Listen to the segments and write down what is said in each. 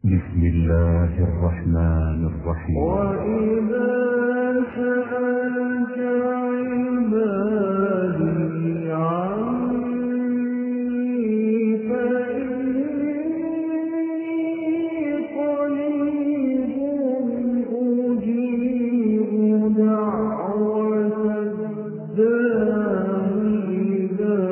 بسم الله الرحمن الرحيم وإذا سألك عبادي عني فإني قريب أجيب دعوة الداع إذا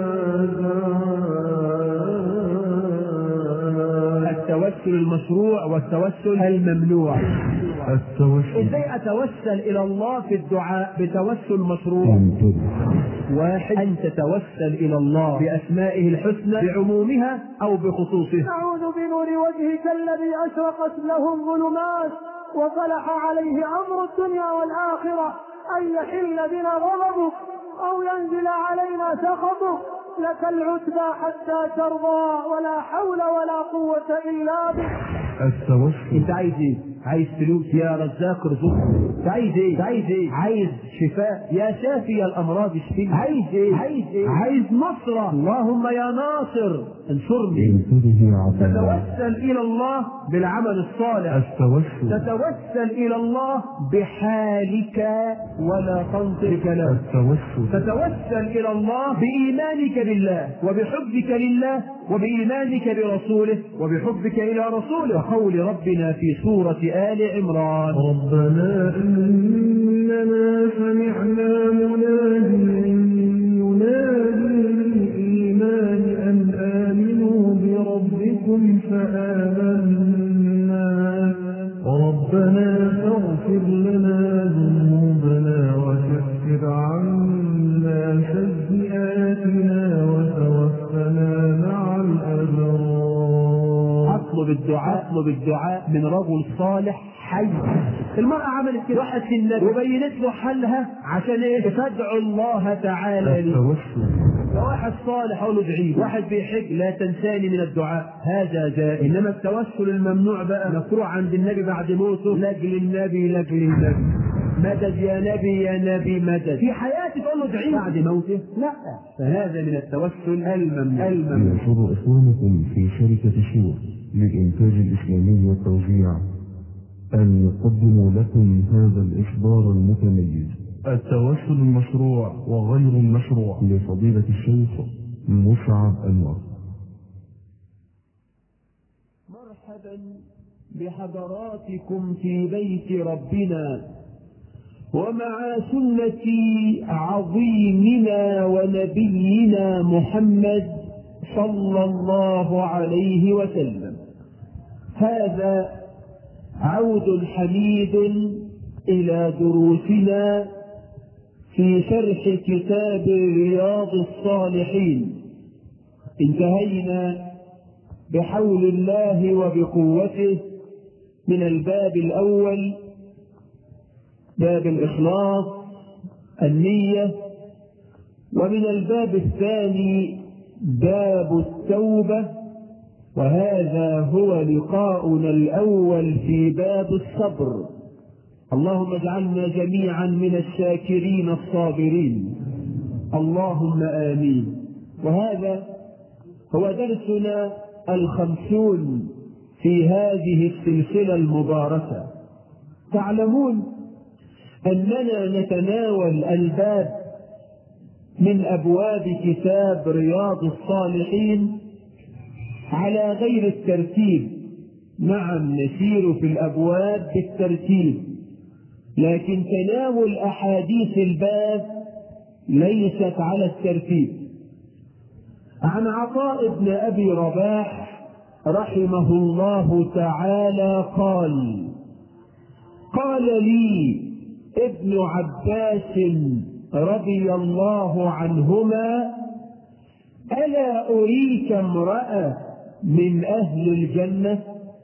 دعان التوسل المشروع والتوسل الممنوع التوسل ازاي اتوسل الى الله في الدعاء بتوسل مشروع انتظر واحد ان تتوسل الى الله باسمائه الحسنى بعمومها او بخصوصها نعوذ بنور وجهك الذي أشرقت له الظلمات وطلع عليه أمر الدنيا والآخرة أن يحل بنا غضبك أو ينزل علينا سخطك لك العتبى حتى ترضى ولا حول ولا قوة إلا بك التوسل انت عايز ايه؟ عايز فلوس يا رزاق ارزقني انت عايز ايه؟ انت عايز ايه؟ عايز شفاء يا شافي الامراض اشفني عايز ايه؟ عايز ايه؟ عايز نصرة اللهم يا ناصر انصرني انتبه يا عبد الله تتوسل الى الله بالعمل الصالح التوسل تتوسل الى الله بحالك ولا تنطق بكلام التوسل تتوسل الى الله بايمانك بالله وبحبك لله وبايمانك برسوله وبحبك الى رسوله وقول ربنا في سوره ال عمران ربنا إننا سمعنا مناديا ينادي للإيمان أن آمنوا بربكم فآمنا ربنا فاغفر لنا ذنوبنا وكفر عنا سيئاتنا وتوفنا مع الأبرار اطلب الدعاء اطلب الدعاء من رجل صالح حي المرأة عملت كده راحت للنبي وبينت له حلها عشان ايه؟ تدعو الله تعالى لي التوسل واحد صالح اقول له ادعي له. واحد بيحج لا تنساني من الدعاء هذا جائز انما التوسل الممنوع بقى مكروه عند النبي بعد موته لاجل النبي لاجل النبي مدد يا نبي يا نبي مدد في حياتي تقول له ادعي له. بعد موته لا فهذا من التوسل الممنوع الممنوع يسر إخوانكم في شركة شور للإنتاج الإسلامي والتوزيع أن يقدموا لكم هذا الإصدار المتميز التوسل المشروع وغير المشروع لفضيلة الشيخ مسعد أنور مرحبا بحضراتكم في بيت ربنا ومع سنة عظيمنا ونبينا محمد صلى الله عليه وسلم هذا عود حميد إلى دروسنا في شرح كتاب رياض الصالحين انتهينا بحول الله وبقوته من الباب الأول باب الإخلاص النية ومن الباب الثاني باب التوبة وهذا هو لقاؤنا الأول في باب الصبر اللهم اجعلنا جميعا من الشاكرين الصابرين اللهم آمين وهذا هو درسنا الخمسون في هذه السلسلة المباركة تعلمون أننا نتناول الباب من أبواب كتاب رياض الصالحين على غير الترتيب نعم نسير في الأبواب بالترتيب لكن تناول أحاديث الباب ليست على الترتيب عن عطاء بن أبي رباح رحمه الله تعالى قال قال لي ابن عباس رضي الله عنهما ألا أريك امرأة من أهل الجنة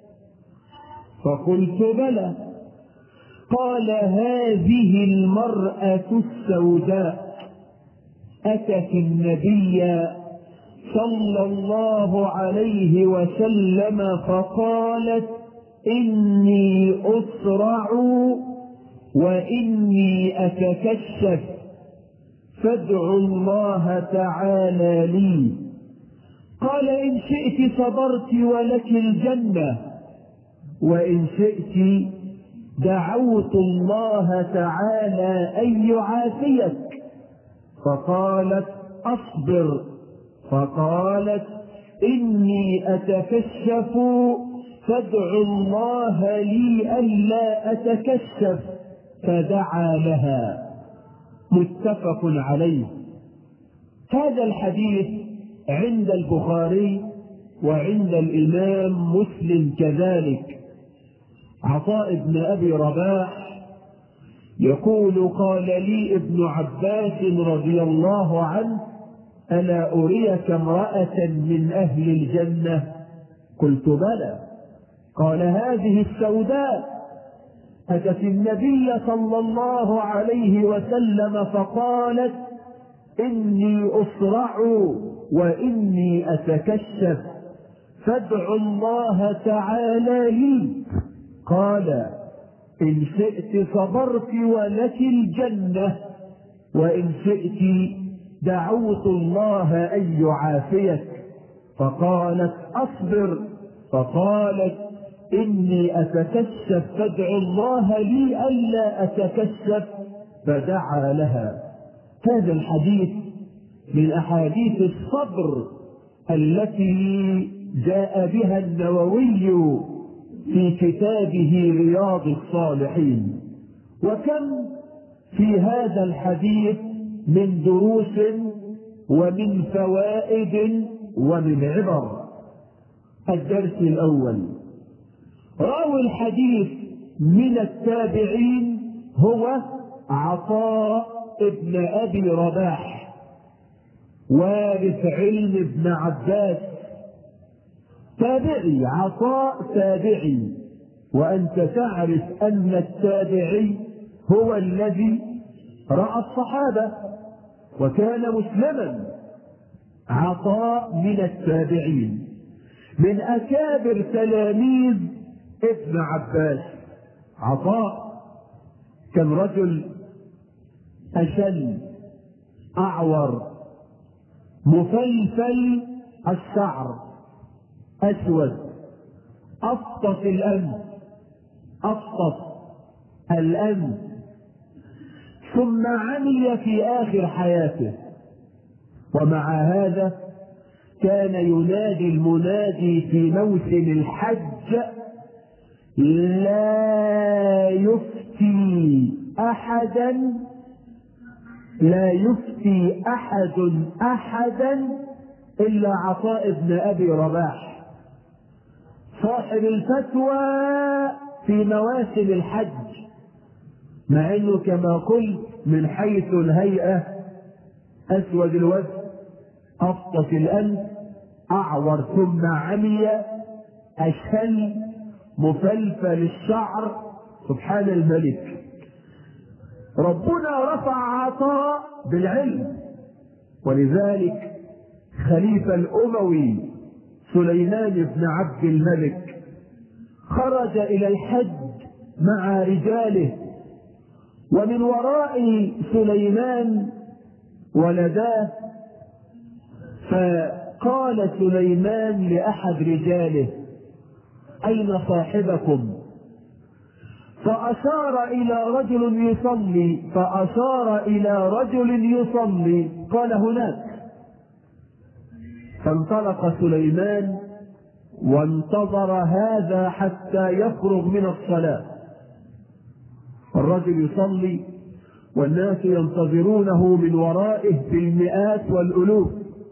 فقلت بلى قال هذه المرأة السوداء أتت النبي صلى الله عليه وسلم فقالت إني أسرع وإني أتكشف فادعوا الله تعالى لي قال إن شئت صبرت ولك الجنة وإن شئت دعوت الله تعالى أن يعافيك فقالت أصبر فقالت إني أتكشف فادع الله لي ألا أتكشف فدعا لها متفق عليه هذا الحديث عند البخاري وعند الإمام مسلم كذلك عطاء بن أبي رباح يقول قال لي ابن عباس رضي الله عنه ألا أريك امرأة من أهل الجنة قلت بلى قال هذه السوداء أتت النبي صلى الله عليه وسلم فقالت إني أصرع وإني أتكشف فادعوا الله تعالى لي قال إن شئت صبرت ولك الجنة وإن شئت دعوت الله أن يعافيك فقالت أصبر فقالت إني أتكشف فادعوا الله لي ألا أتكشف فدعا لها هذا الحديث من أحاديث الصبر التي جاء بها النووي في كتابه رياض الصالحين وكم في هذا الحديث من دروس ومن فوائد ومن عبر الدرس الأول راوي الحديث من التابعين هو عطاء ابن أبي رباح وارث علم ابن عباس تابعي عطاء تابعي وأنت تعرف أن التابعي هو الذي رأى الصحابة وكان مسلما عطاء من التابعين من أكابر تلاميذ ابن عباس عطاء كان رجل أشل أعور مفلفل الشعر أسود أفطس الأنف أفطس الأنف ثم عمي في آخر حياته ومع هذا كان ينادي المنادي في موسم الحج لا يفتي أحدا لا يفتي أحد أحدا إلا عطاء بن أبي رباح صاحب الفتوى في مواسم الحج مع انه كما قلت من حيث الهيئة اسود الوجه افطس الانف اعور ثم عمي اشهل مفلفل الشعر سبحان الملك ربنا رفع عطاء بالعلم ولذلك خليفة الأموي سليمان بن عبد الملك خرج إلى الحج مع رجاله ومن وراء سليمان ولداه فقال سليمان لأحد رجاله أين صاحبكم فأشار إلى رجل يصلي فأشار إلى رجل يصلي قال هناك فانطلق سليمان وانتظر هذا حتى يفرغ من الصلاة الرجل يصلي والناس ينتظرونه من ورائه بالمئات والألوف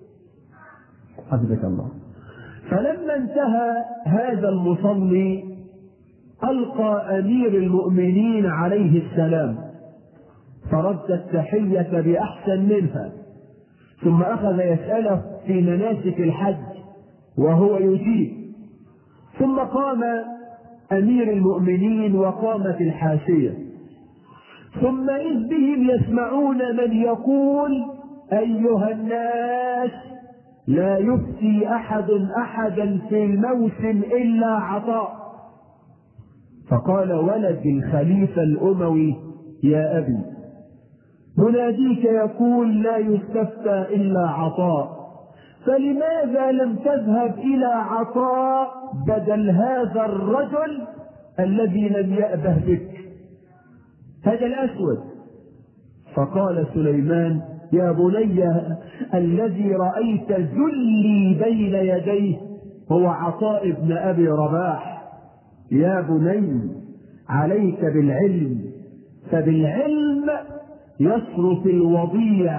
حفظك الله فلما انتهى هذا المصلي ألقى أمير المؤمنين عليه السلام فرد التحية بأحسن منها ثم أخذ يسأله في مناسك الحج وهو يجيب ثم قام أمير المؤمنين وقامت الحاشية ثم إذ بهم يسمعون من يقول أيها الناس لا يفتي أحد أحدا في الموسم إلا عطاء فقال ولد الخليفة الأموي يا أبي مناديك يقول لا يستفتى إلا عطاء فلماذا لم تذهب إلى عطاء بدل هذا الرجل الذي لم يأبه بك هذا الأسود فقال سليمان يا بني الذي رأيت ذلي بين يديه هو عطاء بن أبي رباح يا بني عليك بالعلم فبالعلم يصرف الوضيع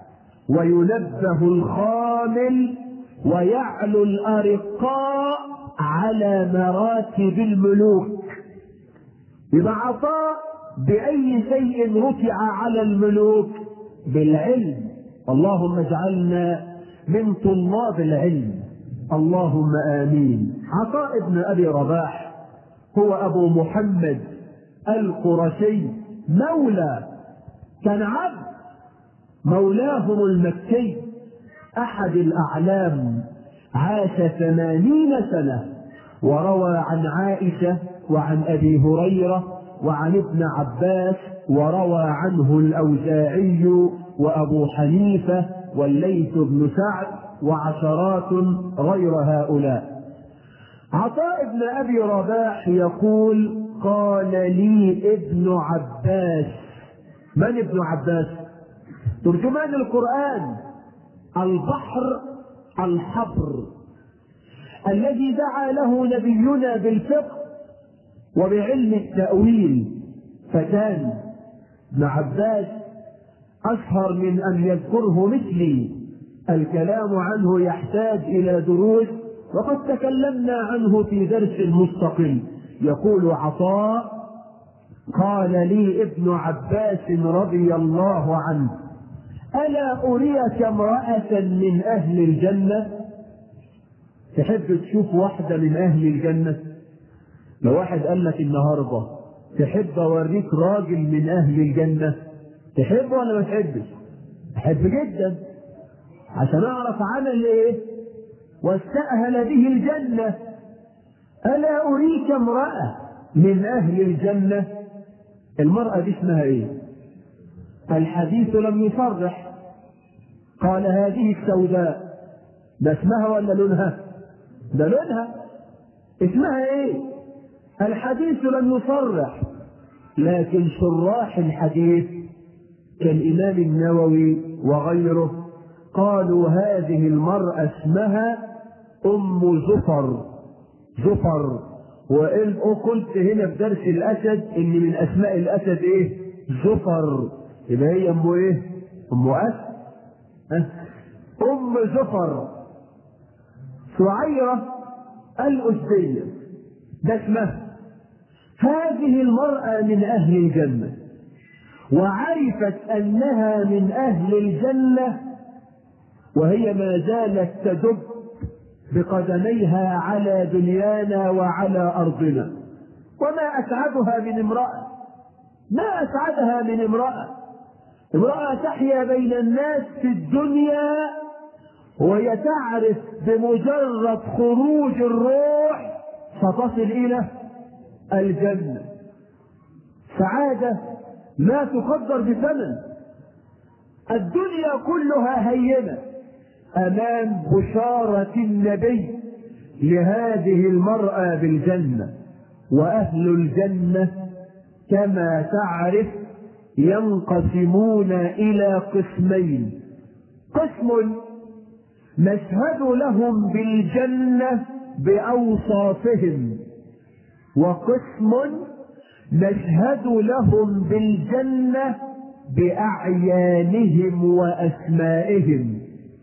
وينبه الخامل ويعلو الأرقاء على مراتب الملوك يبقى عطاء بأي شيء رفع على الملوك بالعلم اللهم اجعلنا من طلاب العلم اللهم آمين عطاء بن أبي رباح هو أبو محمد القرشي مولى كان عبد مولاهم المكي أحد الأعلام عاش ثمانين سنة وروى عن عائشة وعن أبي هريرة وعن ابن عباس وروى عنه الأوزاعي وأبو حنيفة والليث بن سعد وعشرات غير هؤلاء عطاء بن أبي رباح يقول قال لي ابن عباس من ابن عباس ترجمان القرآن البحر الحبر الذي دعا له نبينا بالفقه وبعلم التأويل فكان ابن عباس أشهر من أن يذكره مثلي الكلام عنه يحتاج إلى دروس وقد تكلمنا عنه في درس مستقل يقول عطاء قال لي ابن عباس رضي الله عنه ألا أريك امرأة من أهل الجنة تحب تشوف واحدة من أهل الجنة لو واحد قال لك النهاردة تحب أوريك راجل من أهل الجنة تحب ولا ما تحبش أحب جدا عشان أعرف عمل إيه واستأهل به الجنة ألا أريك امرأة من أهل الجنة المرأة دي اسمها إيه الحديث لم يصرح قال هذه السوداء ده اسمها ولا لونها ده لونها اسمها ايه الحديث لم يصرح لكن شراح الحديث كالإمام النووي وغيره قالوا هذه المرأة اسمها أم زفر زفر وإن قلت هنا في درس الأسد إن من أسماء الأسد إيه؟ زفر يبقى هي أم إيه؟ أم أسد أه؟ أم زفر سعيرة الأسدية ده اسمها هذه المرأة من أهل الجنة وعرفت أنها من أهل الجنة وهي ما زالت تدب بقدميها على دنيانا وعلى أرضنا وما أسعدها من امرأة ما أسعدها من امرأة امرأة تحيا بين الناس في الدنيا وهي تعرف بمجرد خروج الروح ستصل إلى الجنة سعادة لا تقدر بثمن الدنيا كلها هينة أمام بشارة النبي لهذه المرأة بالجنة وأهل الجنة كما تعرف ينقسمون إلى قسمين قسم نشهد لهم بالجنة بأوصافهم وقسم نشهد لهم بالجنة بأعيانهم وأسمائهم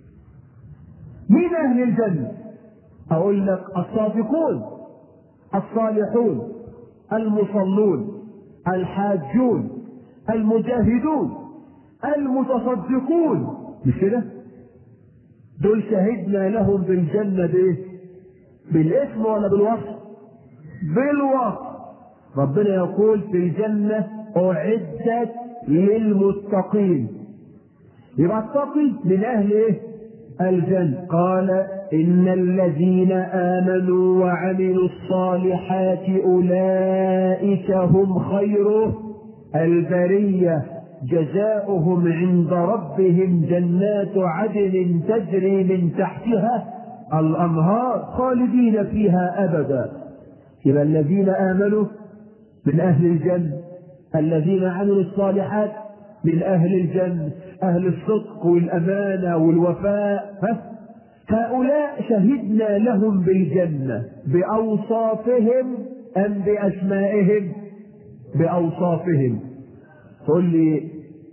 من أهل الجنة أقول لك الصادقون الصالحون المصلون الحاجون المجاهدون المتصدقون مش كده دول شهدنا لهم بالجنة بايه بالاسم ولا بالوصف بالوصف ربنا يقول في الجنة أعدت للمتقين يبقى التقي من أهل إيه؟ الجنة قال إن الذين آمنوا وعملوا الصالحات أولئك هم خير البرية جزاؤهم عند ربهم جنات عدن تجري من تحتها الأنهار خالدين فيها أبدا يبقى الذين آمنوا من أهل الجنة الذين عملوا الصالحات من أهل الجنة أهل الصدق والأمانة والوفاء ها؟ هؤلاء شهدنا لهم بالجنة بأوصافهم أم بأسمائهم بأوصافهم تقول لي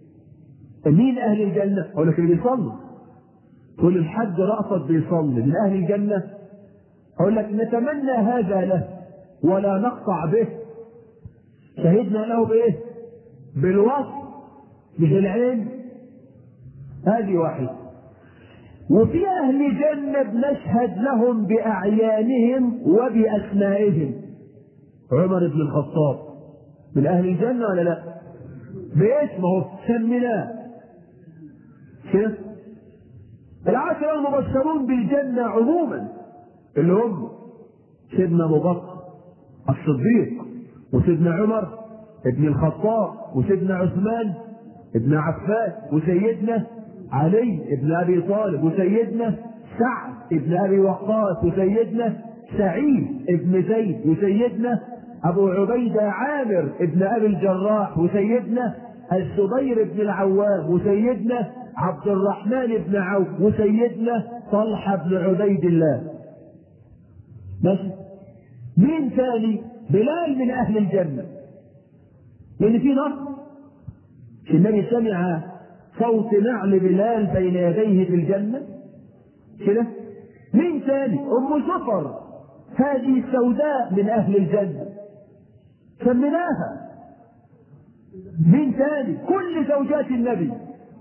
مين أهل الجنة؟ أقول لك اللي بيصلي تقول الحج رأفت بيصلي من أهل الجنة أقول لك نتمنى هذا له ولا نقطع به شهدنا له بإيه؟ بالوصف مش العين هذه واحدة وفي أهل جنة بنشهد لهم بأعيانهم وبأسمائهم عمر بن الخطاب من أهل الجنة ولا لا؟ باسمه سميناه كيف؟ العشرة المبشرون بالجنة عموما اللي هم سيدنا أبو بكر الصديق وسيدنا عمر ابن الخطاب وسيدنا عثمان ابن عفان وسيدنا علي ابن ابي طالب وسيدنا سعد ابن ابي وقاص وسيدنا سعيد ابن زيد وسيدنا ابو عبيده عامر ابن ابي الجراح وسيدنا الزبير بن العوام وسيدنا عبد الرحمن بن عوف وسيدنا طلحه بن عبيد الله ماشي مين ثاني بلال من اهل الجنه لان في نص النبي سمع صوت نعل بلال بين يديه في الجنة كده مين ثاني أم زفر هذه السوداء من أهل الجنة سميناها مين ثاني كل زوجات النبي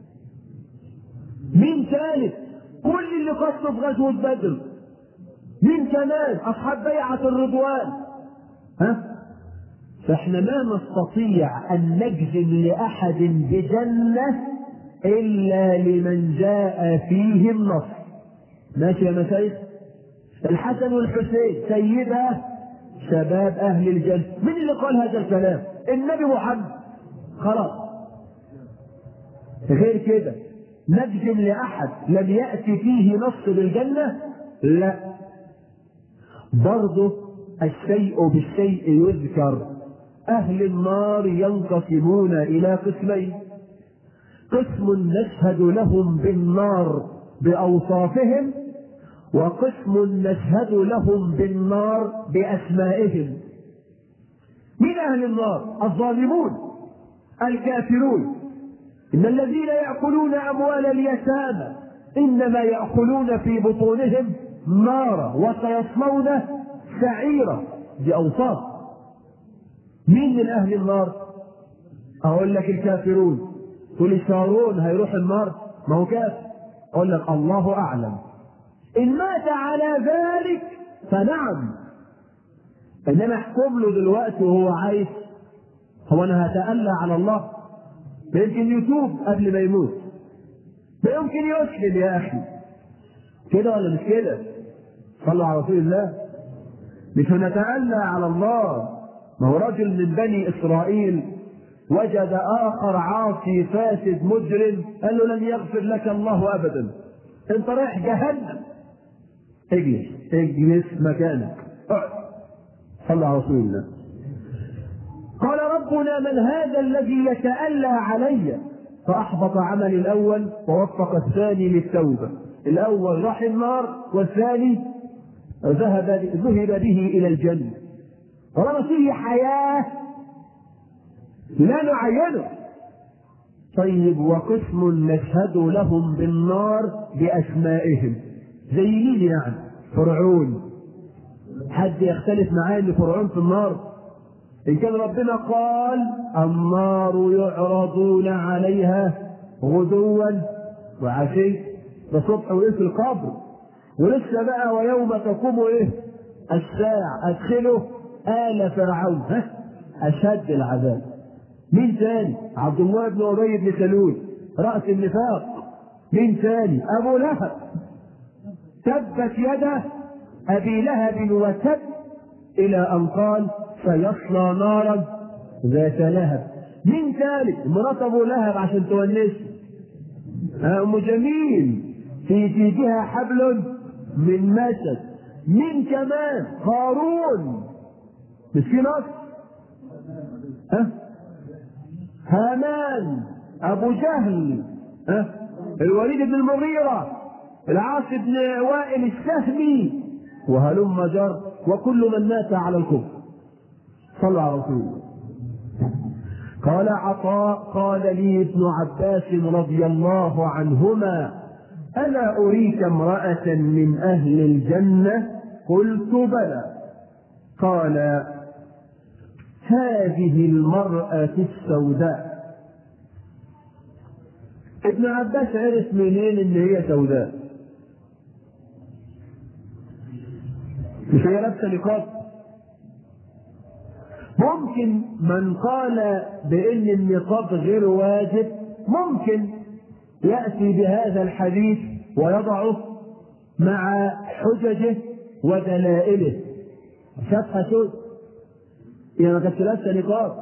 مين ثالث كل اللي قصوا في غزوة بدر مين كمان أصحاب بيعة الرضوان ها فاحنا ما نستطيع ان نجزم لاحد بجنه الا لمن جاء فيه النص ماشي يا مشايخ الحسن والحسين سيدا شباب اهل الجنه من اللي قال هذا الكلام النبي محمد خلاص غير كده نجزم لاحد لم ياتي فيه نص بالجنه لا برضه الشيء بالشيء يذكر أهل النار ينقسمون إلى قسمين قسم نشهد لهم بالنار بأوصافهم وقسم نشهد لهم بالنار بأسمائهم من أهل النار الظالمون الكافرون إن الذين يأكلون أموال اليتامى إنما يأكلون في بطونهم نارا وسيصلون سعيرا دي أوصاف مين من اهل النار اقول لك الكافرون تقول شارون هيروح النار ما هو كافر اقول لك الله اعلم ان مات على ذلك فنعم انما احكم له دلوقتي وهو عايش هو انا هتألى على الله ما يمكن يتوب قبل ما يموت ما يمكن يسلم يا اخي كده ولا مش كده صلوا على رسول الله مش هنتألى على الله ما هو رجل من بني اسرائيل وجد اخر عاصي فاسد مجرم قال له لن يغفر لك الله ابدا انت رايح جهنم اجلس اجلس مكانك اقعد صلى على رسول الله قال ربنا من هذا الذي يتألى علي فأحبط عملي الأول ووفق الثاني للتوبة الأول راح النار والثاني ذهب ذهب به إلى الجنة طالما فيه حياة لا نعينه طيب وقسم نشهد لهم بالنار بأسمائهم زي مين يعني فرعون حد يختلف معايا ان فرعون في النار ان كان ربنا قال النار يعرضون عليها غدوا وعشي ده صبح وايه في القبر ولسه بقى ويوم تقوم ايه الساعة ادخلوا آل فرعون ها أشد العذاب مين تاني عبد الله بن أبي بن سلول رأس النفاق مين تاني أبو لهب تبت يده أبي لهب وتب إلى أن قال سيصلى نارا ذات لهب مين ثالث مرات ابو لهب عشان تونسه ام جميل في جيدها حبل من مسد مين كمان هارون مش في نصر ها هامان ابو جهل ها الوليد بن المغيرة العاص بن وائل السهمي وهلم جر وكل من مات على الكفر صلى على رسول الله قال عطاء قال لي ابن عباس رضي الله عنهما ألا أريك امرأة من أهل الجنة قلت بلى قال هذه المرأة السوداء ابن عباس عرف منين ان هي سوداء مش هي لابسه نقاب ممكن من قال بان النقاب غير واجب ممكن ياتي بهذا الحديث ويضعه مع حججه ودلائله شافها سود هي ما كانتش لابسه نقاب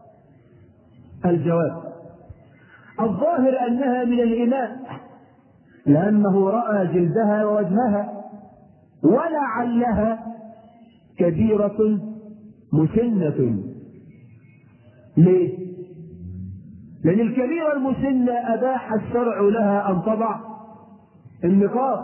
الجواب الظاهر انها من الاناء لانه راى جلدها ووجهها ولعلها كبيره مسنه ليه لان الكبيره المسنه اباح الشرع لها ان تضع النقاب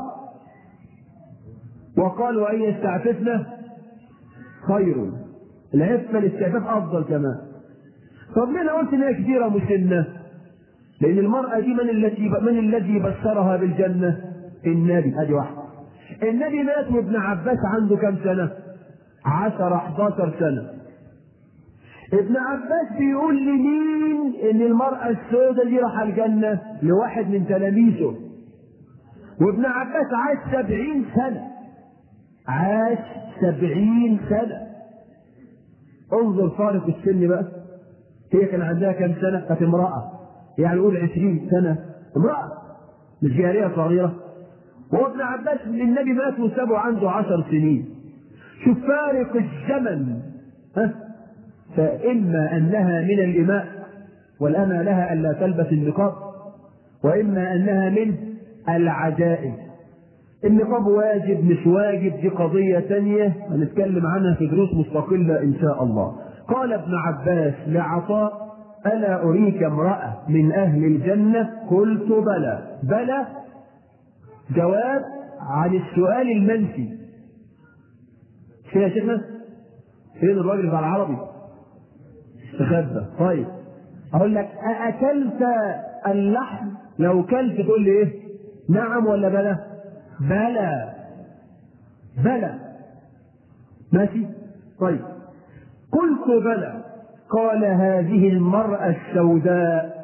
وقالوا ان يستعففن خير العفه الاستعفاف افضل كمان طب ليه انا قلت ان هي كبيره مسنه لأن المرأة دي من التي من الذي بشرها بالجنة؟ النبي ادي واحدة. النبي مات وابن عباس عنده كم سنة؟ 10 11 سنة. ابن عباس بيقول لمين ان المرأة السوداء دي راح الجنة؟ لواحد من تلاميذه. وابن عباس عاش 70 سنة. عاش 70 سنة. انظر فارق السن بقى. هي كان عندها كم سنة؟ كانت امرأة. يعني قول عشرين سنة امرأة مش جارية صغيرة وهو ابن عباس النبي مات وسابه عنده عشر سنين شوف فارق الزمن ها فإما أنها من الإماء والأمى لها ألا تلبس النقاب وإما أنها من العجائز النقاب واجب مش واجب دي قضية تانية هنتكلم عنها في دروس مستقلة إن شاء الله قال ابن عباس لعطاء ألا أريك امرأة من أهل الجنة قلت بلى بلى جواب عن السؤال المنفي فين يا شيخنا؟ فين الراجل بتاع العربي؟ استخبى طيب أقول لك أأكلت اللحم؟ لو كلت تقول لي إيه؟ نعم ولا بلى؟ بلى بلى ماشي؟ طيب قلت بلى قال هذه المرأة السوداء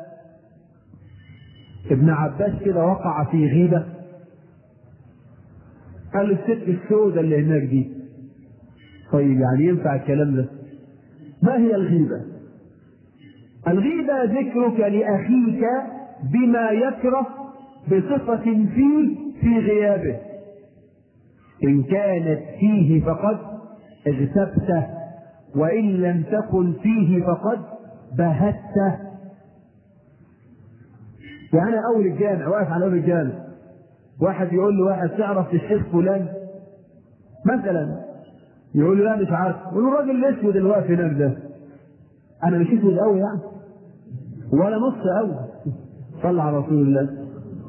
ابن عباس كده وقع في غيبة قال الست السوداء اللي هناك دي طيب يعني ينفع الكلام ده ما هي الغيبة الغيبة ذكرك لأخيك بما يكره بصفة فيه في غيابه إن كانت فيه فقد اغتبته وإن لم تكن فيه فقد بهته يعني أول الجامع واقف على أول الجامع واحد يقول له واحد تعرف الشيخ فلان مثلا يقول له لا مش عارف يقول له الراجل الاسود اللي واقف هناك ده انا مش اسود قوي يعني ولا نص قوي صلى على رسول الله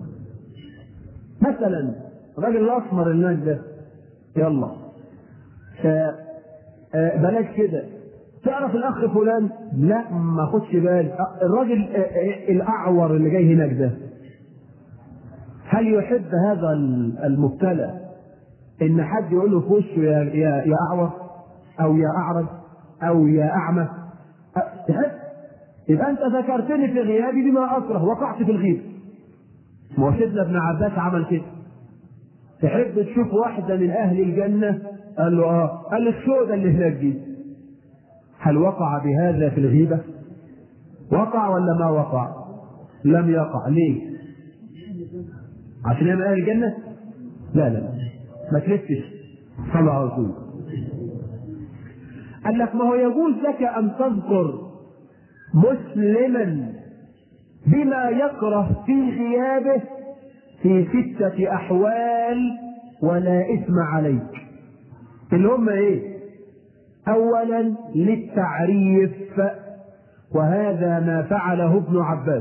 مثلا الراجل الاسمر هناك ده يلا ف بلاش كده تعرف الاخ فلان لا ما خدش بال الراجل الاعور اللي جاي هناك ده هل يحب هذا المبتلى ان حد يقول له في وشه يا يا يا اعور او يا اعرج او يا اعمى تحب يبقى انت ذكرتني في غيابي بما اكره وقعت في الغيب ما هو سيدنا ابن عباس عمل كده تحب تشوف واحده من اهل الجنه قال له اه قال له السودة اللي هناك دي هل وقع بهذا في الغيبة وقع ولا ما وقع لم يقع ليه عشان هي من اهل الجنة لا لا ما تلفش صلى على رسول قال لك ما هو يجوز لك ان تذكر مسلما بما يكره في غيابه في ستة أحوال ولا إثم عليك اللي هم إيه أولا للتعريف وهذا ما فعله ابن عباس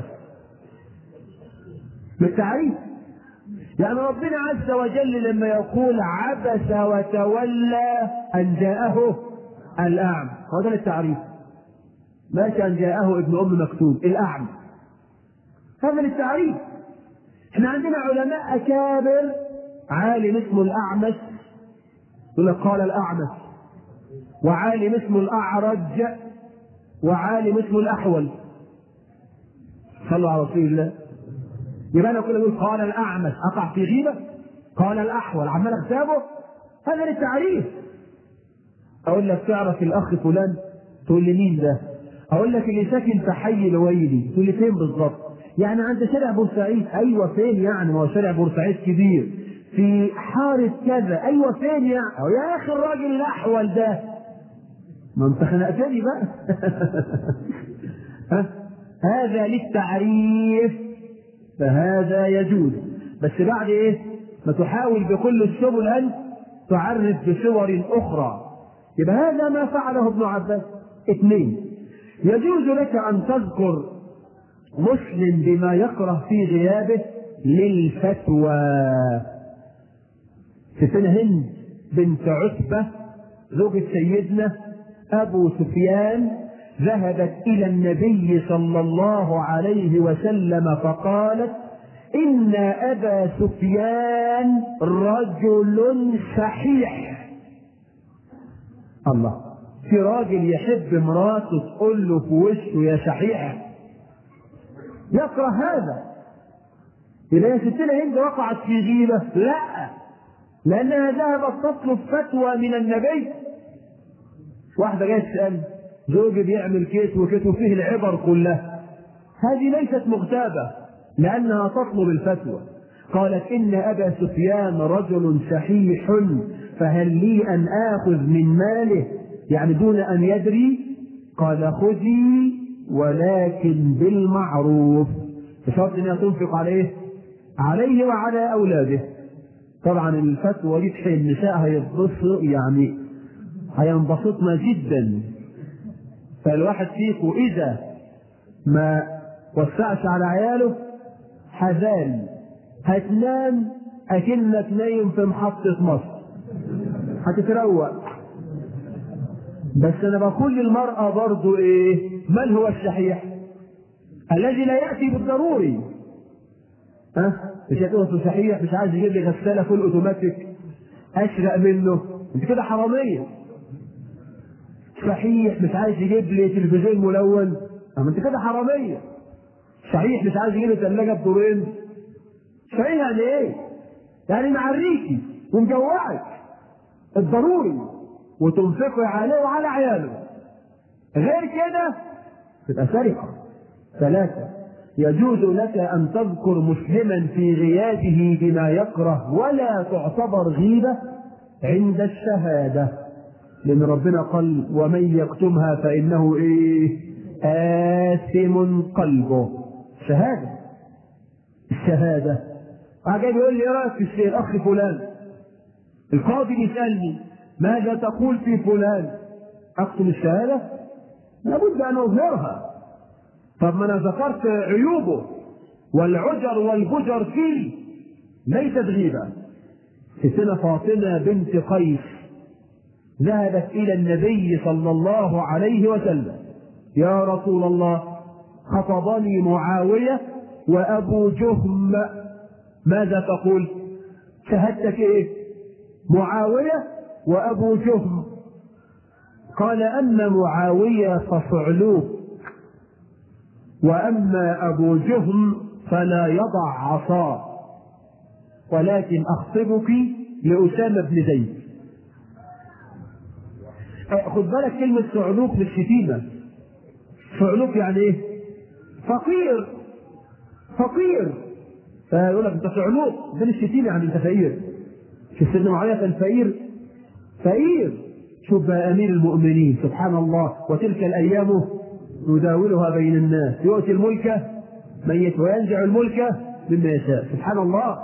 بالتعريف يعني ربنا عز وجل لما يقول عبس وتولى أن جاءه الأعمى هو ده للتعريف ماشي أن جاءه ابن أم مكتوب الأعمى هذا للتعريف احنا عندنا علماء أكابر عالم اسمه الأعمش يقول لك قال الأعمش وعالم اسمه الأعرج وعالم اسمه الأحول صلوا على رسول الله يبقى انا كل اقول قال الاعمش اقع في غيبه قال الاحول عمال اغتابه هذا للتعريف اقول لك تعرف الاخ فلان تقول لي مين ده اقول لك اللي ساكن في حي الويلي تقول لي فين بالظبط يعني عند شارع بورسعيد ايوه فين يعني ما هو شارع بورسعيد كبير في حارة كذا ايوه فين يعني أو يا اخي الراجل الاحول ده ما انت خنقتني بقى ها؟ هذا للتعريف فهذا يجوز بس بعد ايه ما تحاول بكل السبل ان تعرف بصور اخرى يبقى هذا ما فعله ابن عباس اثنين يجوز لك ان تذكر مسلم بما يكره في غيابه للفتوى ستنا هند بنت عتبة زوجة سيدنا أبو سفيان ذهبت إلى النبي صلى الله عليه وسلم فقالت إن أبا سفيان رجل شحيح الله في راجل يحب مراته تقول له في وشه يا شحيح يكره هذا إذا يا ستنا هند وقعت في غيبة لا لأنها ذهبت تطلب فتوى من النبي واحدة جاية تسأل زوجي بيعمل كيت وكيت وفيه العبر كلها هذه ليست مغتابة لأنها تطلب الفتوى قالت إن أبا سفيان رجل شحيح فهل لي أن آخذ من ماله يعني دون أن يدري قال خذي ولكن بالمعروف بشرط أنها تنفق عليه عليه وعلى أولاده طبعا الفتوى دي تحيي النساء هيتبسط يعني هينبسطنا جدا فالواحد فيكم إذا ما وسعش على عياله حزان هتنام أكنك نايم في محطة مصر هتتروق بس أنا بقول للمرأة برضو إيه من هو الشحيح الذي لا يأتي بالضروري ها أه؟ مش هتقول صحيح مش عايز يجيب لي غسالة فول أوتوماتيك أشرق منه أنت كده حرامية صحيح مش عايز يجيب لي تلفزيون ملون اما انت كده حراميه صحيح مش عايز يجيب لي ثلاجه بدورين صحيح يعني ايه؟ يعني معريكي ومجوعك الضروري وتنفقي عليه وعلى عياله غير كده تبقى سرقه ثلاثه يجوز لك ان تذكر مسلما في غيابه بما يكره ولا تعتبر غيبه عند الشهاده لأن ربنا قال ومن يكتمها فإنه إيه آثم قلبه شهادة الشهادة عجب يقول لي إيه رأيك في الشيء الأخ فلان القاضي يسألني ماذا تقول في فلان أكتم الشهادة لابد أن أظهرها طب ما أنا ذكرت عيوبه والعجر والبجر فيه ليست غيبة ستنا فاطمة بنت قيس ذهبت إلى النبي صلى الله عليه وسلم يا رسول الله خطبني معاوية وأبو جهم ماذا تقول شهدتك إيه معاوية وأبو جهم قال أما معاوية فصعلوك وأما أبو جهم فلا يضع عصاه ولكن أخطبك لأسامة بن زيد خد بالك كلمة صعلوك مش شتيمة صعلوك يعني ايه؟ فقير فقير فيقول لك انت صعلوك ده مش شتيمة يعني انت فقير شوف سيدنا معاوية كان فقير فقير شوف بقى امير المؤمنين سبحان الله وتلك الايام يداولها بين الناس يؤتي الملك من يشاء وينزع الملك مما يشاء سبحان الله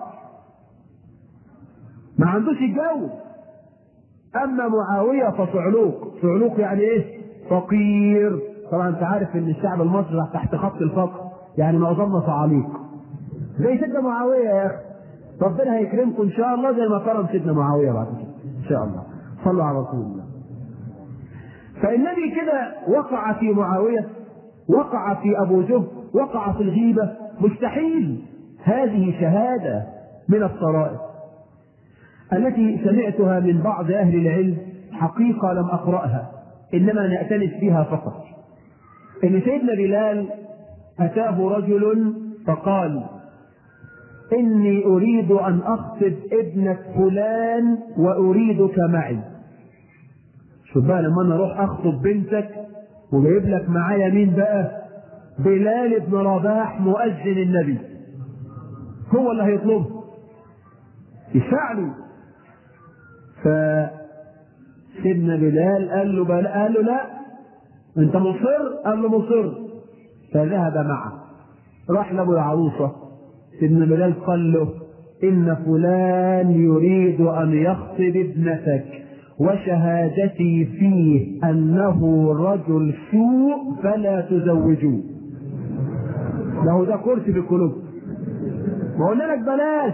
ما عندوش الجو اما معاويه فصعلوق صعلوق يعني ايه فقير طبعا انت عارف ان الشعب المصري تحت خط الفقر يعني معظمنا صعاليق زي سيدنا معاويه يا اخي ربنا هيكرمكم ان شاء الله زي ما كرم سيدنا معاويه بعد كده ان شاء الله صلوا على رسول الله فالنبي كده وقع في معاويه وقع في ابو جهل وقع في الغيبه مستحيل هذه شهاده من الصرائر التي سمعتها من بعض اهل العلم حقيقه لم اقراها انما نأتنس بها فقط ان سيدنا بلال اتاه رجل فقال اني اريد ان اخطب ابنك فلان واريدك معي شوف بقى لما انا اروح اخطب بنتك وجايب لك معايا مين بقى بلال بن رباح مؤذن النبي هو اللي هيطلبه يشفعني ف سيدنا بلال قال له بل قال له لا انت مصر قال له مصر فذهب معه راح لابو العروسه سيدنا بلال قال له ان فلان يريد ان يخطب ابنتك وشهادتي فيه انه رجل سوء فلا تزوجوه له ده كرسي في القلوب ما قلنا لك بلاش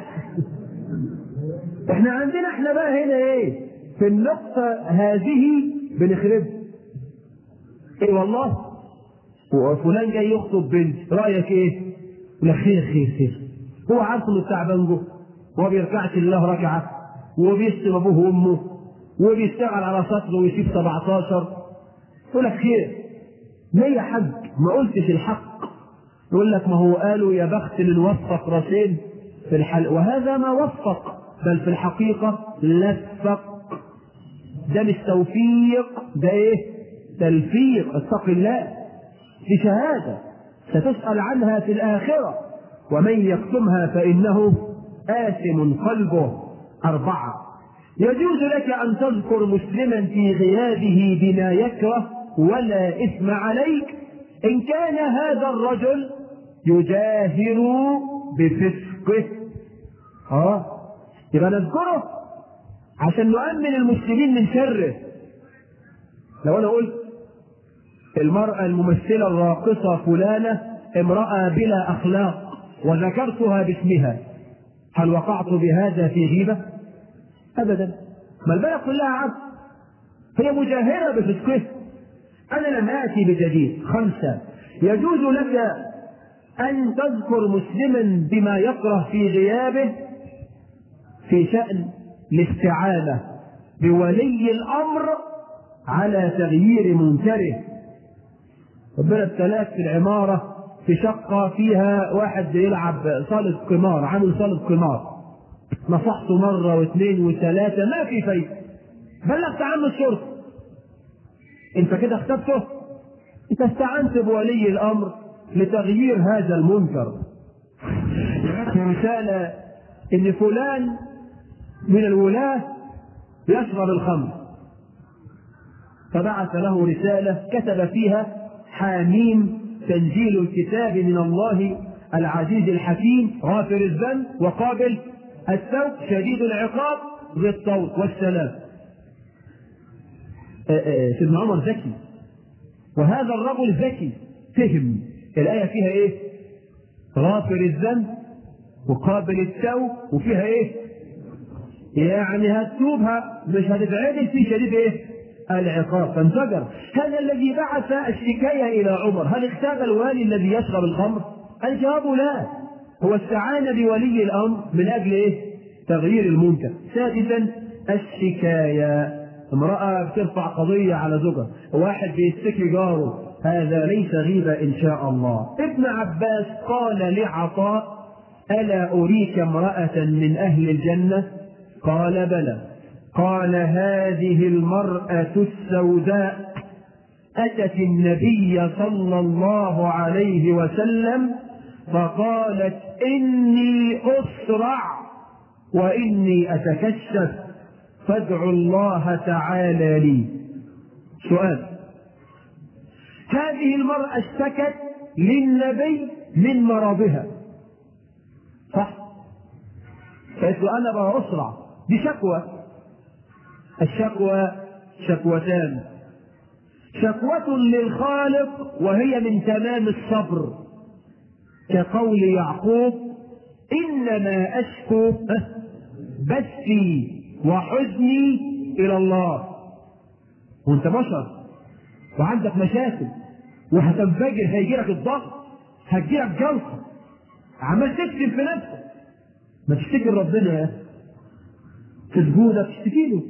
احنا عندنا احنا بقى هنا ايه في النقطة هذه بنخربها ايه والله وفلان جاي يخطب بنت رأيك ايه؟ لا خير خير خير هو عارف انه بتاع بنجو وما بيركعش لله ركعة وبيشتم ابوه وامه وبيشتغل على سطر ويسيب 17 يقول لك خير ليه يا حاج ما قلتش الحق يقول لك ما هو قالوا يا بخت من وفق راسين في الحلق وهذا ما وفق بل في الحقيقة لفق ده مش توفيق ده ايه تلفيق اتق الله دي شهادة ستسأل عنها في الآخرة ومن يكتمها فإنه آثم قلبه أربعة يجوز لك أن تذكر مسلما في غيابه بما يكره ولا إثم عليك إن كان هذا الرجل يجاهر بفسقه اه يبقى نذكره عشان نؤمن المسلمين من شره لو انا قلت المرأة الممثلة الراقصة فلانة امرأة بلا أخلاق وذكرتها باسمها هل وقعت بهذا في غيبة؟ أبدا ما البلد كلها عبد هي مجاهرة بفسقه أنا لم آتي بجديد خمسة يجوز لك أن تذكر مسلما بما يكره في غيابه في شأن الاستعانة بولي الأمر على تغيير منكره ربنا ابتلاك في العمارة في شقة فيها واحد يلعب صالة قمار عامل صالة قمار نصحته مرة واثنين وثلاثة ما في فايدة بلغت عنه الشرطة انت كده اختبته انت استعنت بولي الامر لتغيير هذا المنكر رسالة ان فلان من الولاة يشرب الخمر فبعث له رسالة كتب فيها حاميم تنزيل الكتاب من الله العزيز الحكيم غافر الذنب وقابل التوب شديد العقاب ذي الطول والسلام سيدنا عمر ذكي وهذا الرجل ذكي فهم الآية فيها إيه؟ غافر الذنب وقابل التوب وفيها إيه؟ يعني هتتوبها مش هتتعدل في شديد إيه؟ العقاب فانفجر هذا الذي بعث الشكاية إلى عمر هل اختار الوالي الذي يشرب الخمر؟ الجواب لا هو استعان بولي الأمر من أجل إيه؟ تغيير المنكر سادسا الشكاية امرأة بترفع قضية على زوجها واحد بيشتكي جاره هذا ليس غيبة إن شاء الله ابن عباس قال لعطاء ألا أريك امرأة من أهل الجنة قال بلى قال هذه المرأة السوداء أتت النبي صلى الله عليه وسلم فقالت إني أسرع وإني أتكشف فادعوا الله تعالى لي سؤال هذه المرأة اشتكت للنبي من مرضها صح قالت له أنا بقى أسرع دي شكوى الشكوى شكوتان شكوة للخالق وهي من تمام الصبر كقول يعقوب إنما أشكو بثي وحزني إلى الله وأنت بشر وعندك مشاكل وهتنفجر هيجيلك الضغط هتجيلك جلطة عمال تكتم في نفسك ما تشتكي ربنا يا في سجودك تشتكي له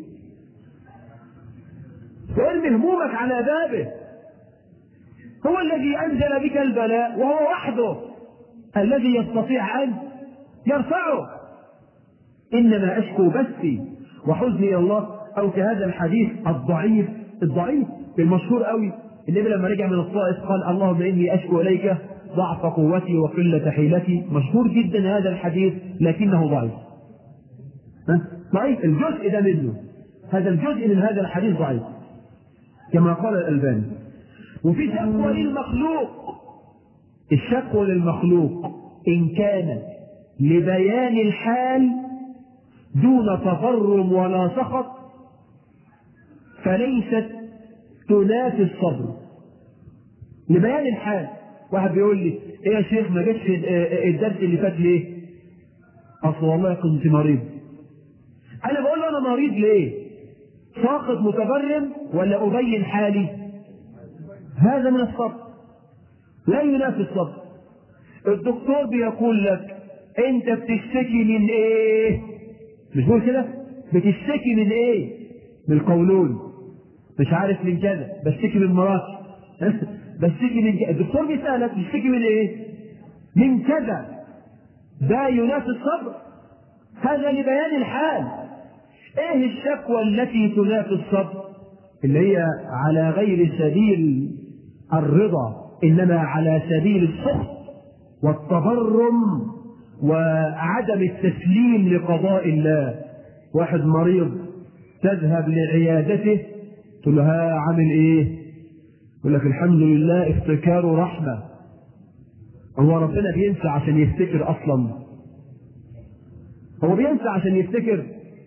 وارمي همومك على بابه هو الذي انزل بك البلاء وهو وحده الذي يستطيع ان يرفعه انما اشكو بثي وحزني الى الله او كهذا الحديث الضعيف الضعيف المشهور قوي النبي لما رجع من الطائف قال اللهم اني اشكو اليك ضعف قوتي وقلة حيلتي مشهور جدا هذا الحديث لكنه ضعيف ها؟ ضعيف الجزء ده منه هذا الجزء من هذا الحديث ضعيف كما قال الألباني وفي شكوى للمخلوق الشكوى للمخلوق إن كان لبيان الحال دون تضرم ولا سخط فليست تنافي الصبر لبيان الحال واحد بيقول لي ايه يا شيخ ما جاتش الدرس اللي فات ليه؟ اصل والله كنت مريض. انا بقول له انا مريض ليه؟ ساقط متبرم ولا ابين حالي؟ هذا من الصبر. لا ينافي الصبر. الدكتور بيقول لك انت بتشتكي من ايه؟ مش بقول كده؟ بتشتكي من ايه؟ من القولون. مش عارف من كذا، بشتكي من مراتي. بشتكي من كذا الدكتور بيسألك بتشتكي من ايه؟ من كذا ده ينافي الصبر هذا لبيان الحال ايه الشكوى التي تنافي الصبر اللي هي على غير سبيل الرضا انما على سبيل السخط والتبرم وعدم التسليم لقضاء الله واحد مريض تذهب لعيادته تقول له ها عامل ايه يقول لك الحمد لله افتكاره رحمة هو ربنا بينسى عشان يفتكر أصلا هو بينسى عشان يفتكر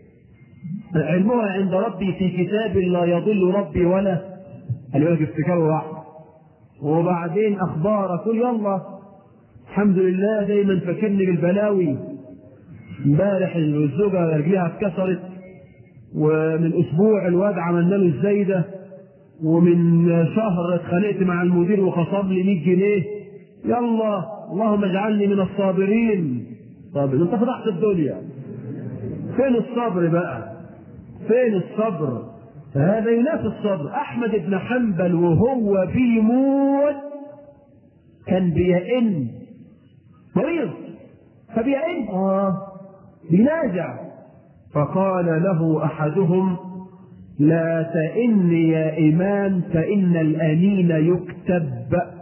علمها عند ربي في كتاب لا يضل ربي ولا قال لك افتكاره رحمة وبعدين أخبار كل يلا الحمد لله دايما فاكرني بالبلاوي امبارح الزوجة رجليها اتكسرت ومن أسبوع الواد عملنا له الزايدة ومن شهر اتخانقت مع المدير وخصم لي 100 جنيه يلا اللهم اجعلني من الصابرين طب انت فتحت الدنيا فين الصبر بقى فين الصبر فهذا ينافي الصبر احمد بن حنبل وهو بيموت كان بيئن مريض فبيئن اه بينازع فقال له احدهم لا تئن يا إمام فإن الأنين يكتب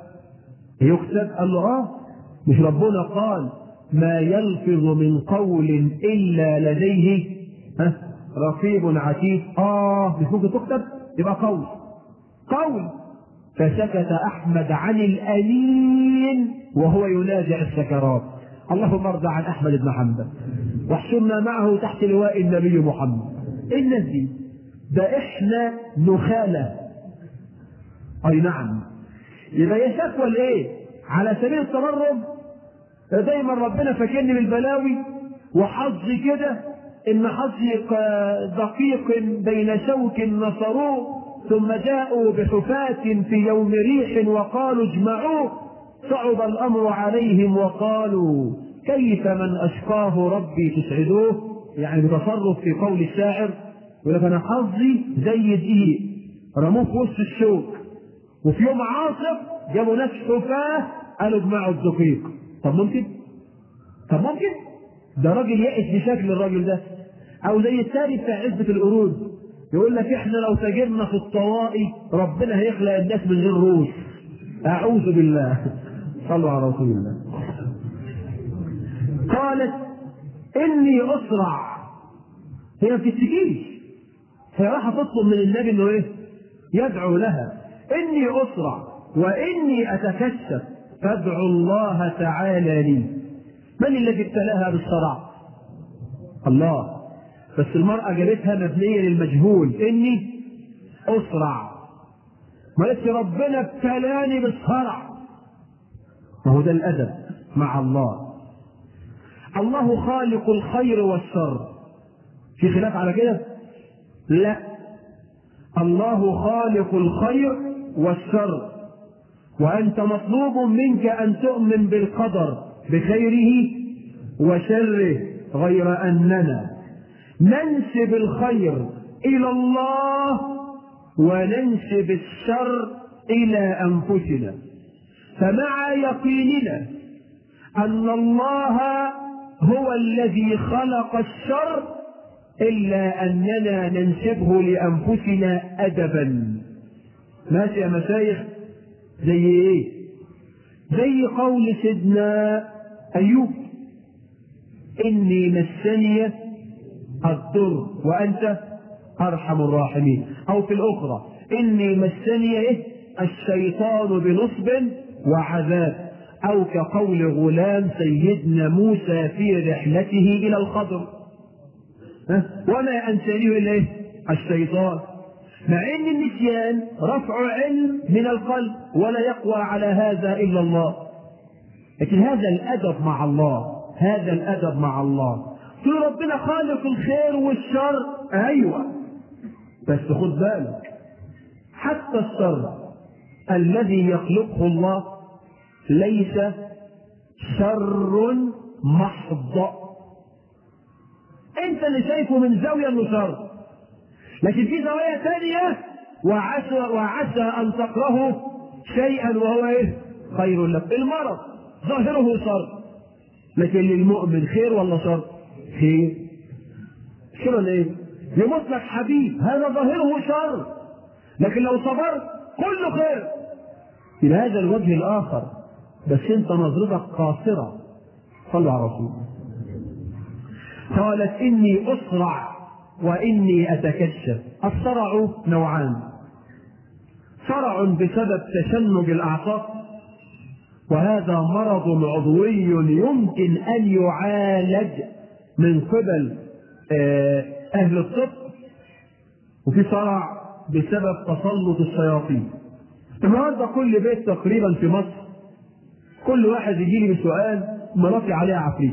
يكتب قال له آه مش ربنا قال ما يلفظ من قول إلا لديه ها رقيب عتيد آه مش ممكن تكتب يبقى قول قول فسكت أحمد عن الأنين وهو ينازع السكرات اللهم ارضى عن أحمد بن حنبل واحشرنا معه تحت لواء النبي محمد إيه الناس دي ده احنا نخالة اي نعم يبقى هي شكوى لايه على سبيل التبرم دايما ربنا فاكرني بالبلاوي وحظي كده ان حظي دقيق بين شوك نصروه ثم جاءوا بحفاة في يوم ريح وقالوا اجمعوه صعب الامر عليهم وقالوا كيف من اشقاه ربي تسعدوه يعني بتصرف في قول الشاعر يقول لك انا حظي زي دقيق رموه في وسط الشوك وفي يوم عاصف جابوا ناس حفاه قالوا اجمعوا الدقيق طب ممكن؟ طب ممكن؟ ده راجل يائس بشكل الراجل ده او زي الثاني بتاع عزبة القرود يقول لك احنا لو تاجرنا في الطوائي ربنا هيخلق الناس من غير روس اعوذ بالله صلوا على رسول الله قالت اني اسرع هي ما بتشتكيش هي راح تطلب من النبي انه ايه؟ يدعو لها اني اسرع وإني أتكشف فادعوا الله تعالى لي من الذي ابتلاها بالصرع الله بس المرأة جابتها مبنية للمجهول إني أسرع ما قالتش ربنا ابتلاني بالصرع ما هو ده الأدب مع الله الله خالق الخير والشر في خلاف على كده لا الله خالق الخير والشر وأنت مطلوب منك أن تؤمن بالقدر بخيره وشره غير أننا ننسب الخير إلى الله وننسب الشر إلى أنفسنا فمع يقيننا أن الله هو الذي خلق الشر إلا أننا ننسبه لأنفسنا أدبا ماشي يا مشايخ زي إيه؟ زي قول سيدنا أيوب إني مسني الضر وأنت أرحم الراحمين أو في الأخرى إني مسني إيه؟ الشيطان بنصب وعذاب أو كقول غلام سيدنا موسى في رحلته إلى الخضر وما أنسانيه إلا إيه؟ الشيطان مع أن النسيان رفع علم من القلب ولا يقوى على هذا إلا الله لكن هذا الأدب مع الله هذا الأدب مع الله تقول ربنا خالق الخير والشر أيوة بس خد بالك حتى الشر الذي يخلقه الله ليس شر محض انت اللي شايفه من زاويه انه شر لكن في زوايا ثانيه وعسى وعسى ان تكرهوا شيئا وهو ايه؟ خير لك المرض ظاهره شر لكن للمؤمن خير ولا شر؟ خير خير ولا ايه؟ يموت لك حبيب هذا ظاهره شر لكن لو صبرت كله خير إلى هذا الوجه الآخر بس أنت نظرتك قاصرة صلوا على رسول قالت إني أسرع وإني أتكشف الصرع نوعان صرع بسبب تشنج الأعصاب وهذا مرض عضوي يمكن أن يعالج من قبل أهل الطب وفي صرع بسبب تسلط الشياطين النهارده كل بيت تقريبا في مصر كل واحد يجي لي بسؤال مراتي عليها عفريت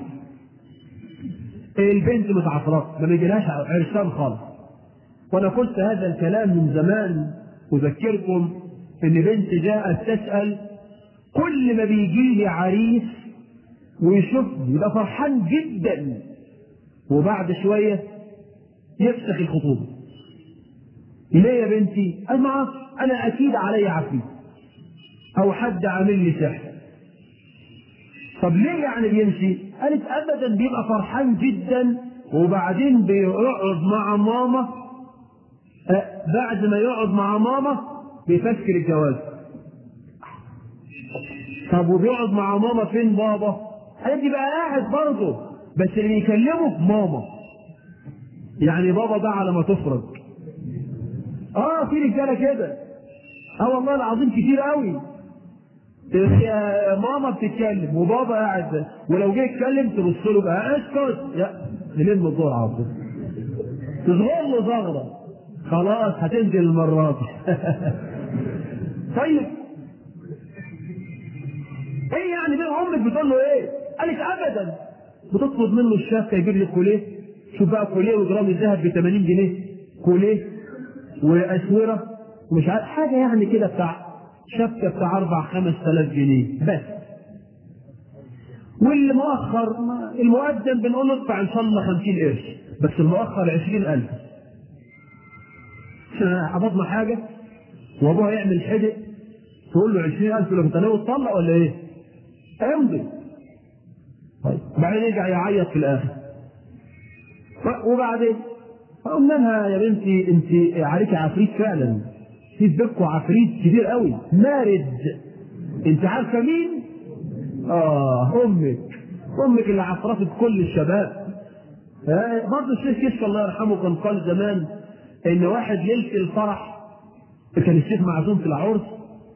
البنت متعفرات ما بيجيلهاش عرسان خالص وانا قلت هذا الكلام من زمان اذكركم ان بنت جاءت تسال كل ما بيجي لي عريس ويشوفني يبقى فرحان جدا وبعد شويه يفسخ الخطوبه ليه يا بنتي؟ قال ما اعرفش انا اكيد علي عفريت او حد عامل لي سحر طب ليه يعني بيمشي؟ قالت ابدا بيبقى فرحان جدا وبعدين بيقعد مع ماما أه بعد ما يقعد مع ماما بيفكر الجواز طب وبيقعد مع ماما فين بابا؟ قالت يبقى قاعد برضه بس اللي بيكلمه ماما يعني بابا ده على ما تفرج اه في رجاله كده اه والله العظيم كتير قوي ماما بتتكلم وبابا قاعد ولو جه يتكلم تبص له بقى اسكت يا نلم الدور على طول تصغر له ثغره خلاص هتنزل المره دي طيب ايه يعني بين امك بتقول له ايه؟ قالت ابدا بتطلب منه الشبكه يجيب لي كوليه شوف بقى كوليه وجرام الذهب ب 80 جنيه كوليه واسوره ومش عارف حاجه يعني كده بتاع شبكه بتاع اربع خمس تلاف جنيه بس واللي مؤخر المقدم بنقول له ادفع ان شاء الله 50 قرش بس المؤخر 20000 قبضنا حاجه وابوها يعمل حدق تقول له 20000 لو انت ناوي تطلق ولا ايه؟ امضي طيب بعدين يرجع يعيط في الاخر وبعدين قلنا لها يا بنتي انت عليك عفريت فعلا في بيتكم عفريت كبير قوي مارد انت عارفه مين؟ اه امك امك اللي عفرفت كل الشباب آه برضه الشيخ كشف الله يرحمه كان قال زمان ان واحد ليله الفرح كان الشيخ معزوم في العرس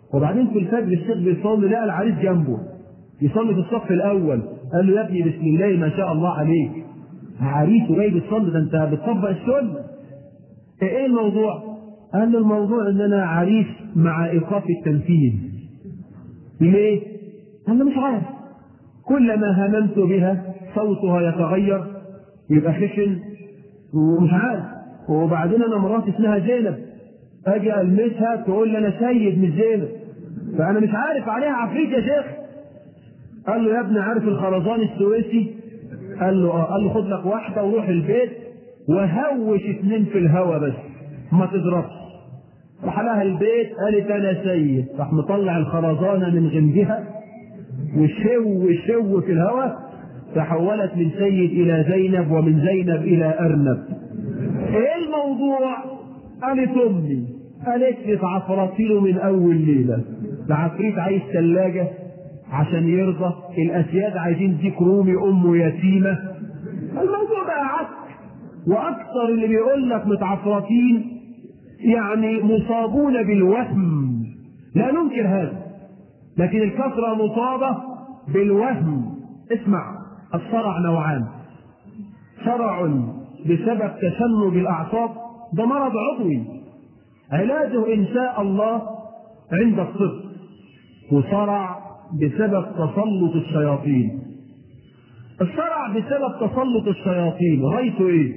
وبعدين في الفجر الشيخ بيصلي لقى العريس جنبه يصلي في الصف الاول قال له يا ابني بسم الله ما شاء الله عليك عريس وجاي بتصلي ده انت بتطبق السنه ايه الموضوع؟ قال له الموضوع ان انا عريس مع ايقاف التنفيذ ليه؟ قال له مش عارف كلما هممت بها صوتها يتغير يبقى خشن ومش عارف وبعدين انا مراتي اسمها زينب اجي المسها تقول لي انا سيد مش زينب فانا مش عارف عليها عفريت يا شيخ قال له يا ابني عارف الخرزان السويسي قال له اه قال له خد لك واحده وروح البيت وهوش اتنين في الهوا بس ما تضربش راح لها البيت قالت انا سيد راح مطلع الخرزانه من غمدها وشو شو في الهواء تحولت من سيد الى زينب ومن زينب الى ارنب ايه الموضوع قالت امي قالت لي تعفرتيله من اول ليله العفريت عايز ثلاجه عشان يرضى الاسياد عايزين ديك رومي امه يتيمه الموضوع بقى عك واكثر اللي بيقول لك متعفرتين يعني مصابون بالوهم لا ننكر هذا لكن الكثرة مصابة بالوهم اسمع الصرع نوعان صرع بسبب تشنج الأعصاب ده مرض عضوي علاجه إن شاء الله عند الطب وصرع بسبب تسلط الشياطين الصرع بسبب تسلط الشياطين غايته ايه؟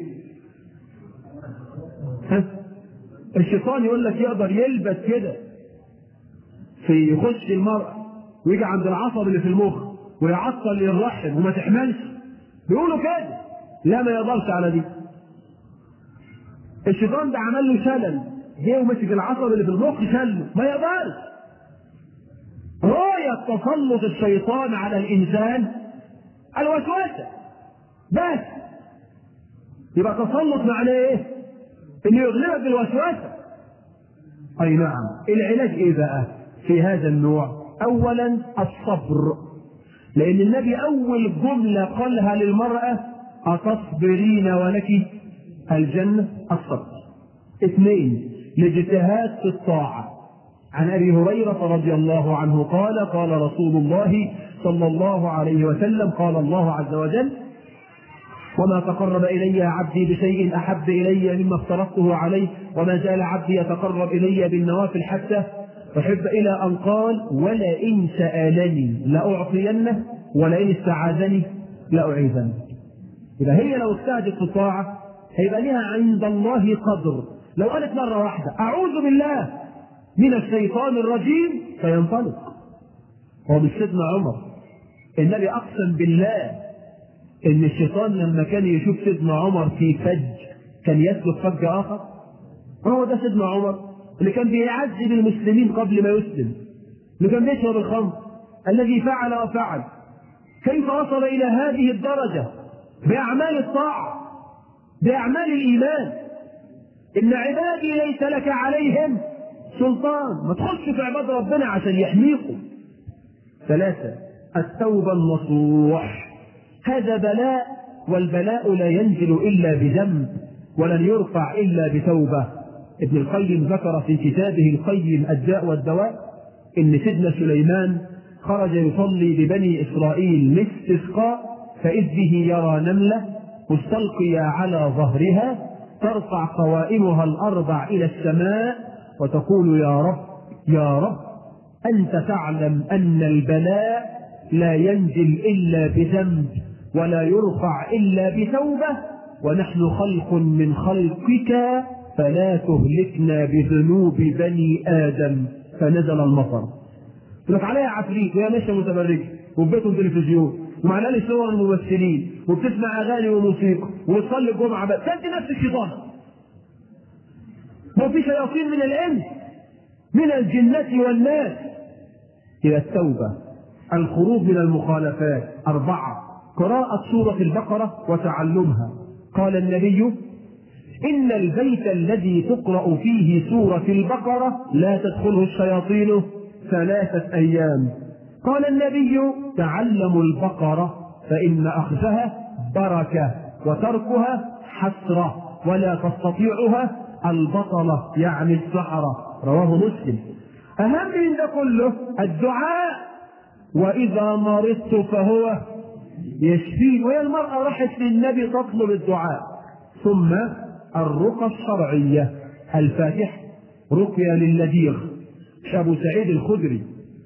ها؟ الشيطان يقول لك يقدر يلبس كده في يخش المرأة ويجي عند العصب اللي في المخ ويعطل الرحم وما تحملش بيقولوا كده لا ما يقدرش على دي الشيطان ده عمل له شلل جه ومسك العصب اللي في المخ شله ما يقدرش غاية تسلط الشيطان على الإنسان الوسوسة بس يبقى تسلط معناه ايه؟ انه يغلبك بالوسوسة اي نعم العلاج ايه بقى في هذا النوع اولا الصبر لان النبي اول جملة قالها للمرأة اتصبرين ولك الجنة الصبر اثنين الاجتهاد في الطاعة عن ابي هريرة رضي الله عنه قال قال رسول الله صلى الله عليه وسلم قال الله عز وجل وما تقرب إلي عبدي بشيء أحب إلي مما افترضته عليه وما زال عبدي يتقرب إلي بالنوافل حتى أحب إلى أن قال ولئن سألني لأعطينه ولئن استعاذني لأعيذنه إذا هي لو اجتهدت في الطاعة هيبقى لها عند الله قدر لو قالت مرة واحدة أعوذ بالله من الشيطان الرجيم فينطلق هو مش سيدنا عمر النبي أقسم بالله ان الشيطان لما كان يشوف سيدنا عمر في فج كان يسلك فج اخر هو ده سيدنا عمر اللي كان بيعذب المسلمين قبل ما يسلم اللي كان بيشرب الخمر الذي فعل وفعل كيف وصل الى هذه الدرجه باعمال الطاعه باعمال الايمان ان عبادي ليس لك عليهم سلطان ما تخش في عباد ربنا عشان يحميكم ثلاثه التوبه النصوح هذا بلاء والبلاء لا ينزل إلا بذنب ولن يرفع إلا بتوبة ابن القيم ذكر في كتابه القيم الداء والدواء إن سيدنا سليمان خرج يصلي ببني إسرائيل لاستسقاء فإذ به يرى نملة مستلقية على ظهرها ترفع قوائمها الأربع إلى السماء وتقول يا رب يا رب أنت تعلم أن البلاء لا ينزل إلا بذنب ولا يرفع إلا بتوبة ونحن خلق من خلقك فلا تهلكنا بذنوب بني آدم فنزل المطر تلك عليها عفريت وهي ماشية متبرجة وفي بيتهم تلفزيون ومعنا لي صور الممثلين وبتسمع أغاني وموسيقى وتصلي الجمعة بس أنت نفس الشيطان ما في شياطين من الإنس من الجنة والناس إلى التوبة الخروج من المخالفات أربعة قراءة سورة البقرة وتعلمها قال النبي إن البيت الذي تقرأ فيه سورة البقرة لا تدخله الشياطين ثلاثة أيام قال النبي تعلموا البقرة فإن أخذها بركة وتركها حسرة ولا تستطيعها البطلة يعني السحرة رواه مسلم أهم من ده كله الدعاء وإذا مرضت فهو يشفين وهي المرأة راحت للنبي تطلب الدعاء ثم الرقى الشرعية الفاتحة رقية للذيغ أبو سعيد الخدري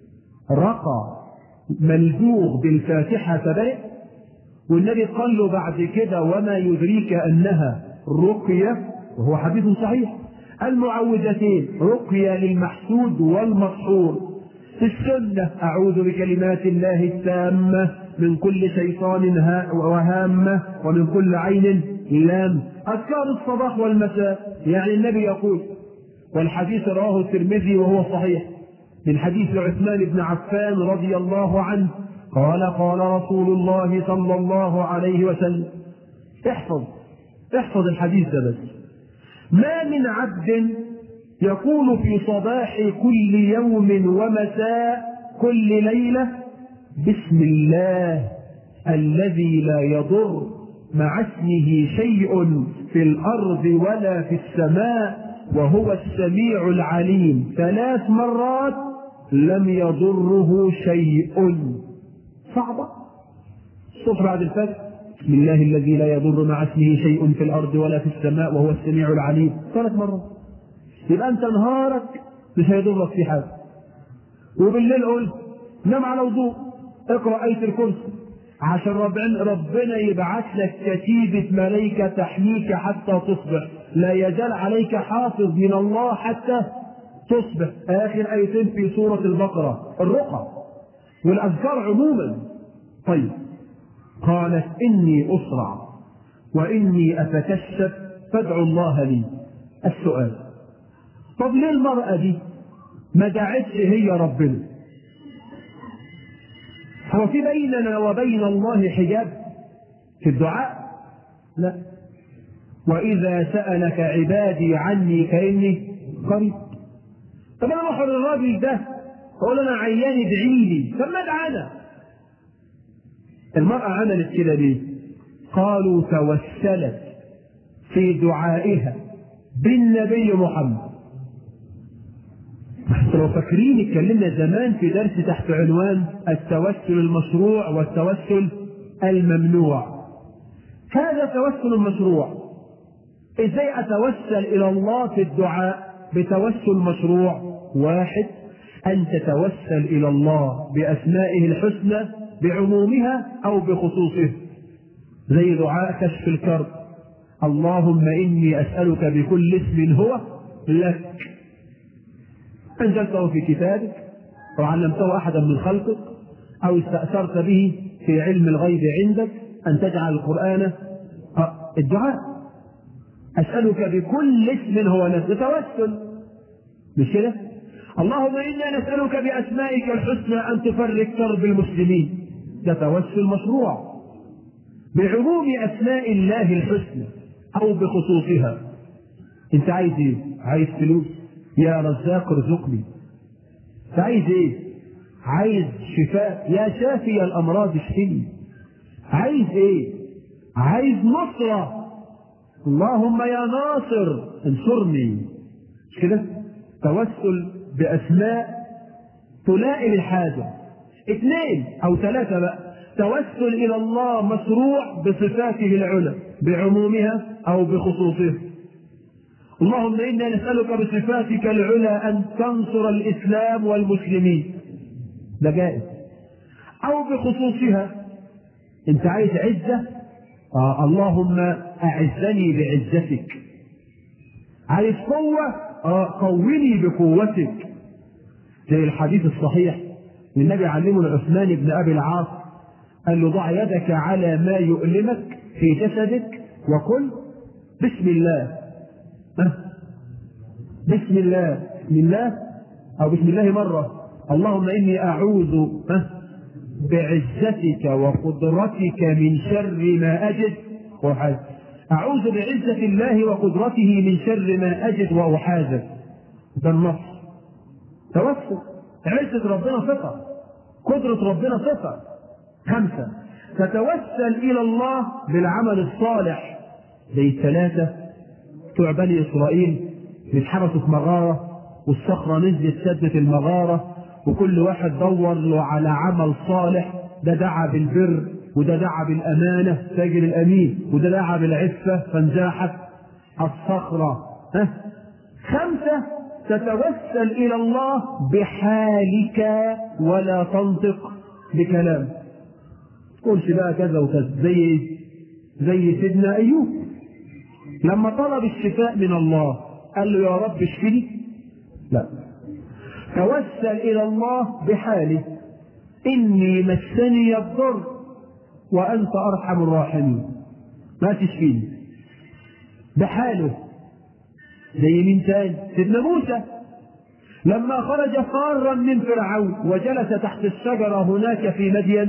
رقى ملزوغ بالفاتحة فبرئ والنبي قال له بعد كده وما يدريك أنها رقية وهو حديث صحيح المعوذتين رقية للمحسود والمسحور في السنة أعوذ بكلمات الله التامة من كل شيطان وهامة ومن كل عين لام أذكار الصباح والمساء يعني النبي يقول والحديث رواه الترمذي وهو صحيح من حديث عثمان بن عفان رضي الله عنه قال قال رسول الله صلى الله عليه وسلم احفظ احفظ الحديث ده بس ما من عبد يقول في صباح كل يوم ومساء كل ليلة بسم الله الذي لا يضر مع اسمه شيء في الأرض ولا في السماء وهو السميع العليم ثلاث مرات لم يضره شيء صعبة الصبح بعد الفجر بسم الله الذي لا يضر مع اسمه شيء في الأرض ولا في السماء وهو السميع العليم ثلاث مرات يبقى أنت نهارك مش هيضرك في حاجة وبالليل قول نام على وضوء اقرأ آية الكرسي عشان ربنا ربنا يبعث لك كتيبة ملائكة تحميك حتى تصبح لا يزال عليك حافظ من الله حتى تصبح آخر آيتين في سورة البقرة الرقى والأذكار عموما طيب قالت إني أسرع وإني أتكشف فادعوا الله لي السؤال طب ليه المرأة دي ما دعتش هي ربنا هو في بيننا وبين الله حجاب في الدعاء لا وإذا سألك عبادي عني فإني قريب طب أنا أروح للراجل ده أقول أنا عيان ادعي لي طب ما ادعى أنا المرأة عملت كده ليه؟ قالوا توسلت في دعائها بالنبي محمد لو فاكرين اتكلمنا زمان في درس تحت عنوان التوسل المشروع والتوسل الممنوع هذا توسل مشروع ازاي اتوسل الى الله في الدعاء بتوسل مشروع واحد ان تتوسل الى الله باسمائه الحسنى بعمومها او بخصوصه زي دعاء كشف الكرب اللهم اني اسالك بكل اسم هو لك أنزلته في كتابك أو علمته أحدا من خلقك أو استأثرت به في علم الغيب عندك أن تجعل القرآن الدعاء أسألك بكل اسم هو لك توسل مش كده؟ اللهم إنا نسألك بأسمائك الحسنى أن تفرج كرب المسلمين ده توسل مشروع بعموم أسماء الله الحسنى أو بخصوصها أنت عايز إيه؟ عايز فلوس يا رزاق ارزقني عايز ايه عايز شفاء يا شافي الامراض اشفني عايز ايه عايز نصرة اللهم يا ناصر انصرني مش كده توسل باسماء تلائم الحاجة اثنين او ثلاثة بقى توسل الى الله مشروع بصفاته العلى بعمومها او بخصوصها اللهم انا نسالك بصفاتك العلى ان تنصر الاسلام والمسلمين ده جائز او بخصوصها انت عايز عزه آه اللهم اعزني بعزتك عايز قوه آه قوني بقوتك زي الحديث الصحيح النبي علمه عثمان بن ابي العاص قال له ضع يدك على ما يؤلمك في جسدك وقل بسم الله بسم الله بسم الله أو بسم الله مرة اللهم إني أعوذ بعزتك وقدرتك من شر ما أجد وأحاذر أعوذ بعزة الله وقدرته من شر ما أجد وأحاذر ده النص توسل عزة ربنا صفة قدرة ربنا صفة خمسة تتوسل إلى الله بالعمل الصالح زي الثلاثة بتوع بني إسرائيل اتحبسوا في مغارة والصخرة نزلت سدت المغارة وكل واحد دور له على عمل صالح ده دعا بالبر وده دعا بالأمانة تاجر الأمين وده دعا بالعفة فانزاحت الصخرة ها خمسة تتوسل إلى الله بحالك ولا تنطق بكلام تقولش بقى كذا وكذا زي ايه؟ زي سيدنا أيوب لما طلب الشفاء من الله قال له يا رب اشفني لا توسل إلى الله بحاله إني مسني الضر وأنت أرحم الراحمين ما تشفيني بحاله زي مين تاني سيدنا موسى لما خرج فارا من فرعون وجلس تحت الشجرة هناك في مدين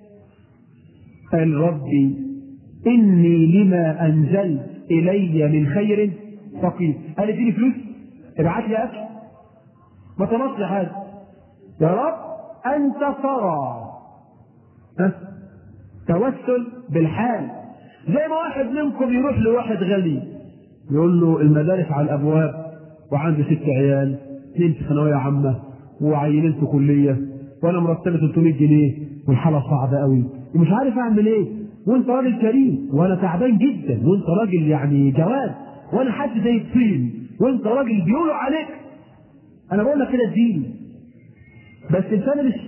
قال ربي إني لما أنزلت إلي من خير فقير قال اديني فلوس ابعت لي أكل ما طلبش حاجة يا رب أنت ترى ها؟ توسل بالحال زي ما واحد منكم يروح لواحد غني يقول له المدارس على الابواب وعنده ست عيال اثنين في ثانويه عامه وعينين في كليه وانا مرتبه 300 جنيه والحاله صعبه قوي ومش عارف اعمل ايه وانت راجل كريم وانا تعبان جدا وانت راجل يعني جواد وانا حد زي الطين وانت راجل بيقولوا عليك انا بقول لك كده اديني بس انسان مش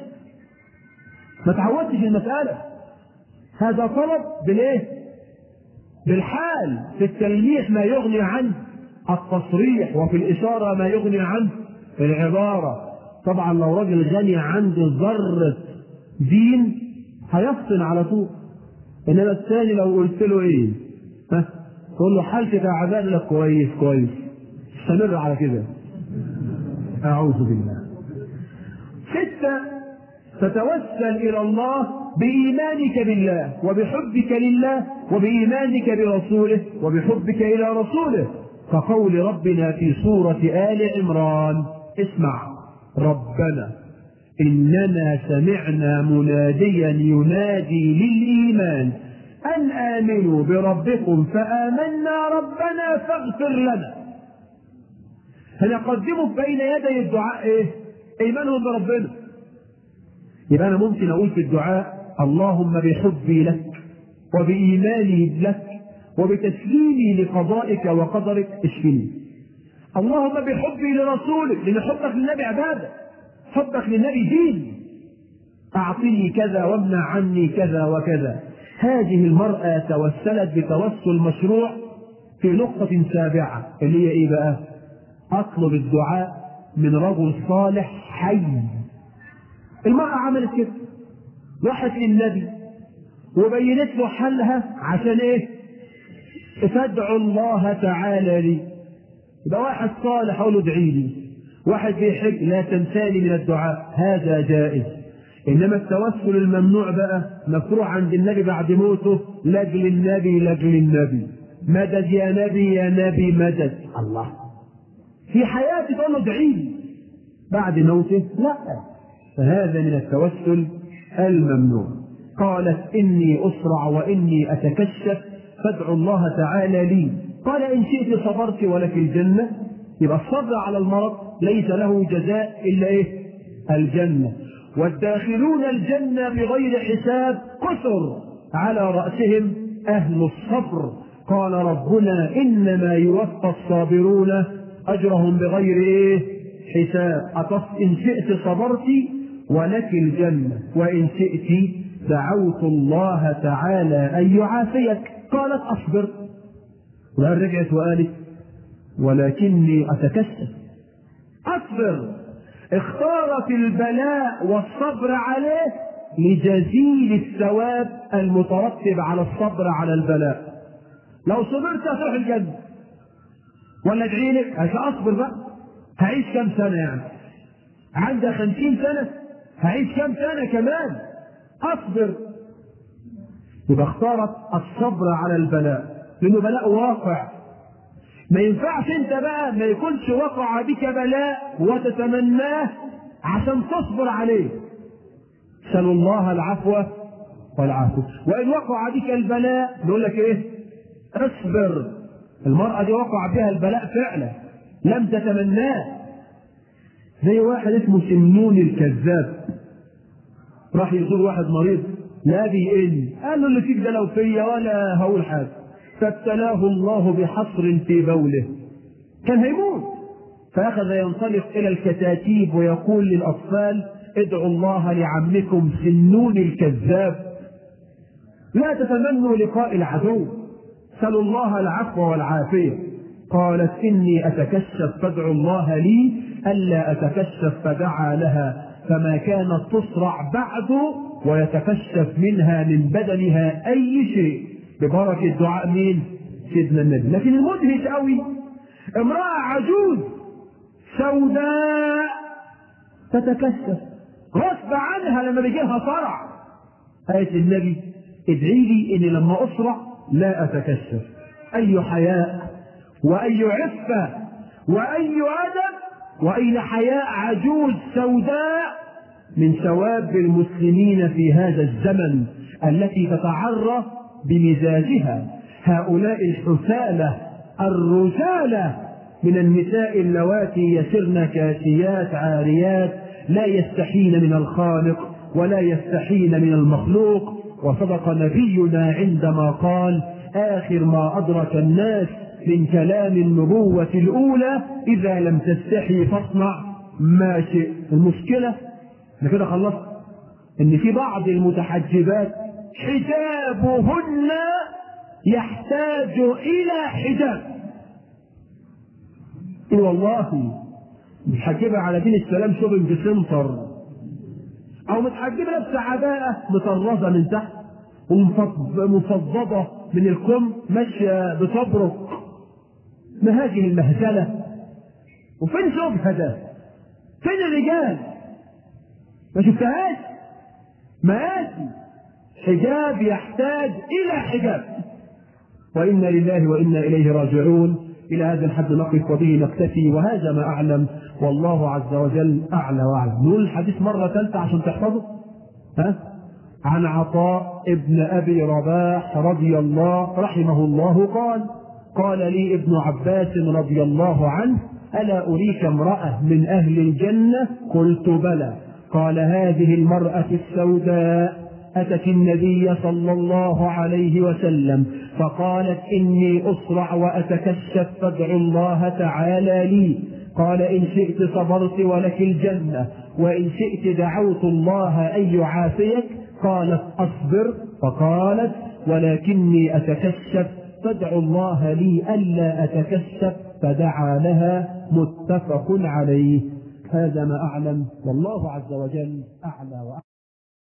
ما تعودتش المساله هذا طلب بالايه؟ بالحال في التلميح ما يغني عن التصريح وفي الإشارة ما يغني عن العبارة طبعا لو راجل غني عنده ذرة دين هيفطن على طول إنما الثاني لو قلت له إيه ها تقول له حالتك تعبان لك كويس كويس استمر على كده أعوذ بالله ستة تتوسل إلى الله بإيمانك بالله وبحبك لله وبإيمانك برسوله وبحبك إلى رسوله كقول ربنا في سورة آل عمران اسمع ربنا إننا سمعنا مناديا ينادي للإيمان أن آمنوا بربكم فآمنا ربنا فاغفر لنا هنقدمه بين يدي الدعاء إيه؟ إيمانهم بربنا يبقى أنا ممكن أقول في الدعاء اللهم بحبي لك وبإيماني لك وبتسليمي لقضائك وقدرك اشفني اللهم بحبي لرسولك لأن حبك للنبي عبادة حبك للنبي دين أعطني كذا وامنع عني كذا وكذا هذه المرأة توسلت بتوسل مشروع في نقطة سابعة اللي هي إيه بقى؟ أطلب الدعاء من رجل صالح حي المرأة عملت كده راحت للنبي وبينت له حلها عشان ايه تدعو الله تعالى لي ده واحد صالح اقول له ادعي لي واحد بيحج لا تنساني من الدعاء هذا جائز انما التوسل الممنوع بقى مكروه عند النبي بعد موته لاجل النبي لاجل النبي مدد يا نبي يا نبي مدد الله في حياتي تقول له ادعي لي بعد موته لا فهذا من التوسل الممنوع قالت إني أسرع وإني أتكشف فادعوا الله تعالى لي قال إن شئت صبرت ولك الجنة يبقى الصبر على المرض ليس له جزاء إلا إيه الجنة والداخلون الجنة بغير حساب كثر على رأسهم أهل الصبر قال ربنا إنما يوفى الصابرون أجرهم بغير إيه حساب أتص إن شئت صبرت ولك الجنة وإن شئت دعوت الله تعالى أن يعافيك قالت أصبر وقال رجعت وقالت ولكني أتكسب أصبر اختارت البلاء والصبر عليه لجزيل الثواب المترتب على الصبر على البلاء لو صبرت هتروح الجنة ولا ادعي لك عشان اصبر بقى هعيش كام سنة يعني عندها خمسين سنة هعيش كام سنة كمان اصبر يبقى اختارت الصبر على البلاء لانه بلاء واقع ما ينفعش انت بقى ما يكونش وقع بك بلاء وتتمناه عشان تصبر عليه سأل الله العفو والعافية وإن وقع بك البلاء نقول لك إيه؟ اصبر المرأة دي وقع بها البلاء فعلا لم تتمناه زي واحد اسمه سنون الكذاب راح يزور واحد مريض لا بيئن قال له اللي فيك ده لو فيا ولا هقول حاجه فابتلاه الله بحصر في بوله كان هيموت فاخذ ينطلق الى الكتاتيب ويقول للاطفال ادعوا الله لعمكم سنون الكذاب لا تتمنوا لقاء العدو سلوا الله العفو والعافيه قالت اني اتكشف فادعوا الله لي الا اتكشف فدعا لها فما كانت تصرع بعد ويتكشف منها من بدنها اي شيء ببركه دعاء مين؟ سيدنا النبي لكن المدهش قوي امراه عجوز سوداء تتكشف غصب عنها لما بيجي لها صرع قالت للنبي ادعي لي اني لما اسرع لا اتكشف اي حياء واي عفه واي ادب واين حياء عجوز سوداء من شواب المسلمين في هذا الزمن التي تتعرى بمزاجها هؤلاء الحثالة الرجالة من النساء اللواتي يسرن كاسيات عاريات لا يستحين من الخالق ولا يستحين من المخلوق وصدق نبينا عندما قال آخر ما أدرك الناس من كلام النبوة الأولى إذا لم تستحي فاصنع ما شئت المشكلة احنا كده خلصت ان في بعض المتحجبات حجابهن يحتاج الى حجاب اي والله متحجبة على دين السلام شوبنج سنتر او متحجبة لابسة عباءة مطرزة من تحت ومفضضة من الكم ماشية بتبرق ما هذه المهزلة وفين شبهة ده فين الرجال ما شفتهاش مآسي حجاب يحتاج إلى حجاب وإنا لله وإنا إليه راجعون إلى هذا الحد نقف وبه نكتفي وهذا ما أعلم والله عز وجل أعلى وأعلم نقول الحديث مرة ثالثة عشان تحفظه ها عن عطاء ابن أبي رباح رضي الله رحمه الله قال قال لي ابن عباس رضي الله عنه ألا أريك امرأة من أهل الجنة قلت بلى قال هذه المرأة السوداء أتت النبي صلى الله عليه وسلم فقالت إني أسرع وأتكشف فادعوا الله تعالى لي قال إن شئت صبرت ولك الجنة وإن شئت دعوت الله أن يعافيك قالت أصبر فقالت ولكني أتكشف فادعوا الله لي ألا أتكشف فدعا لها متفق عليه هذا ما أعلم والله عز وجل أعلى وأعلم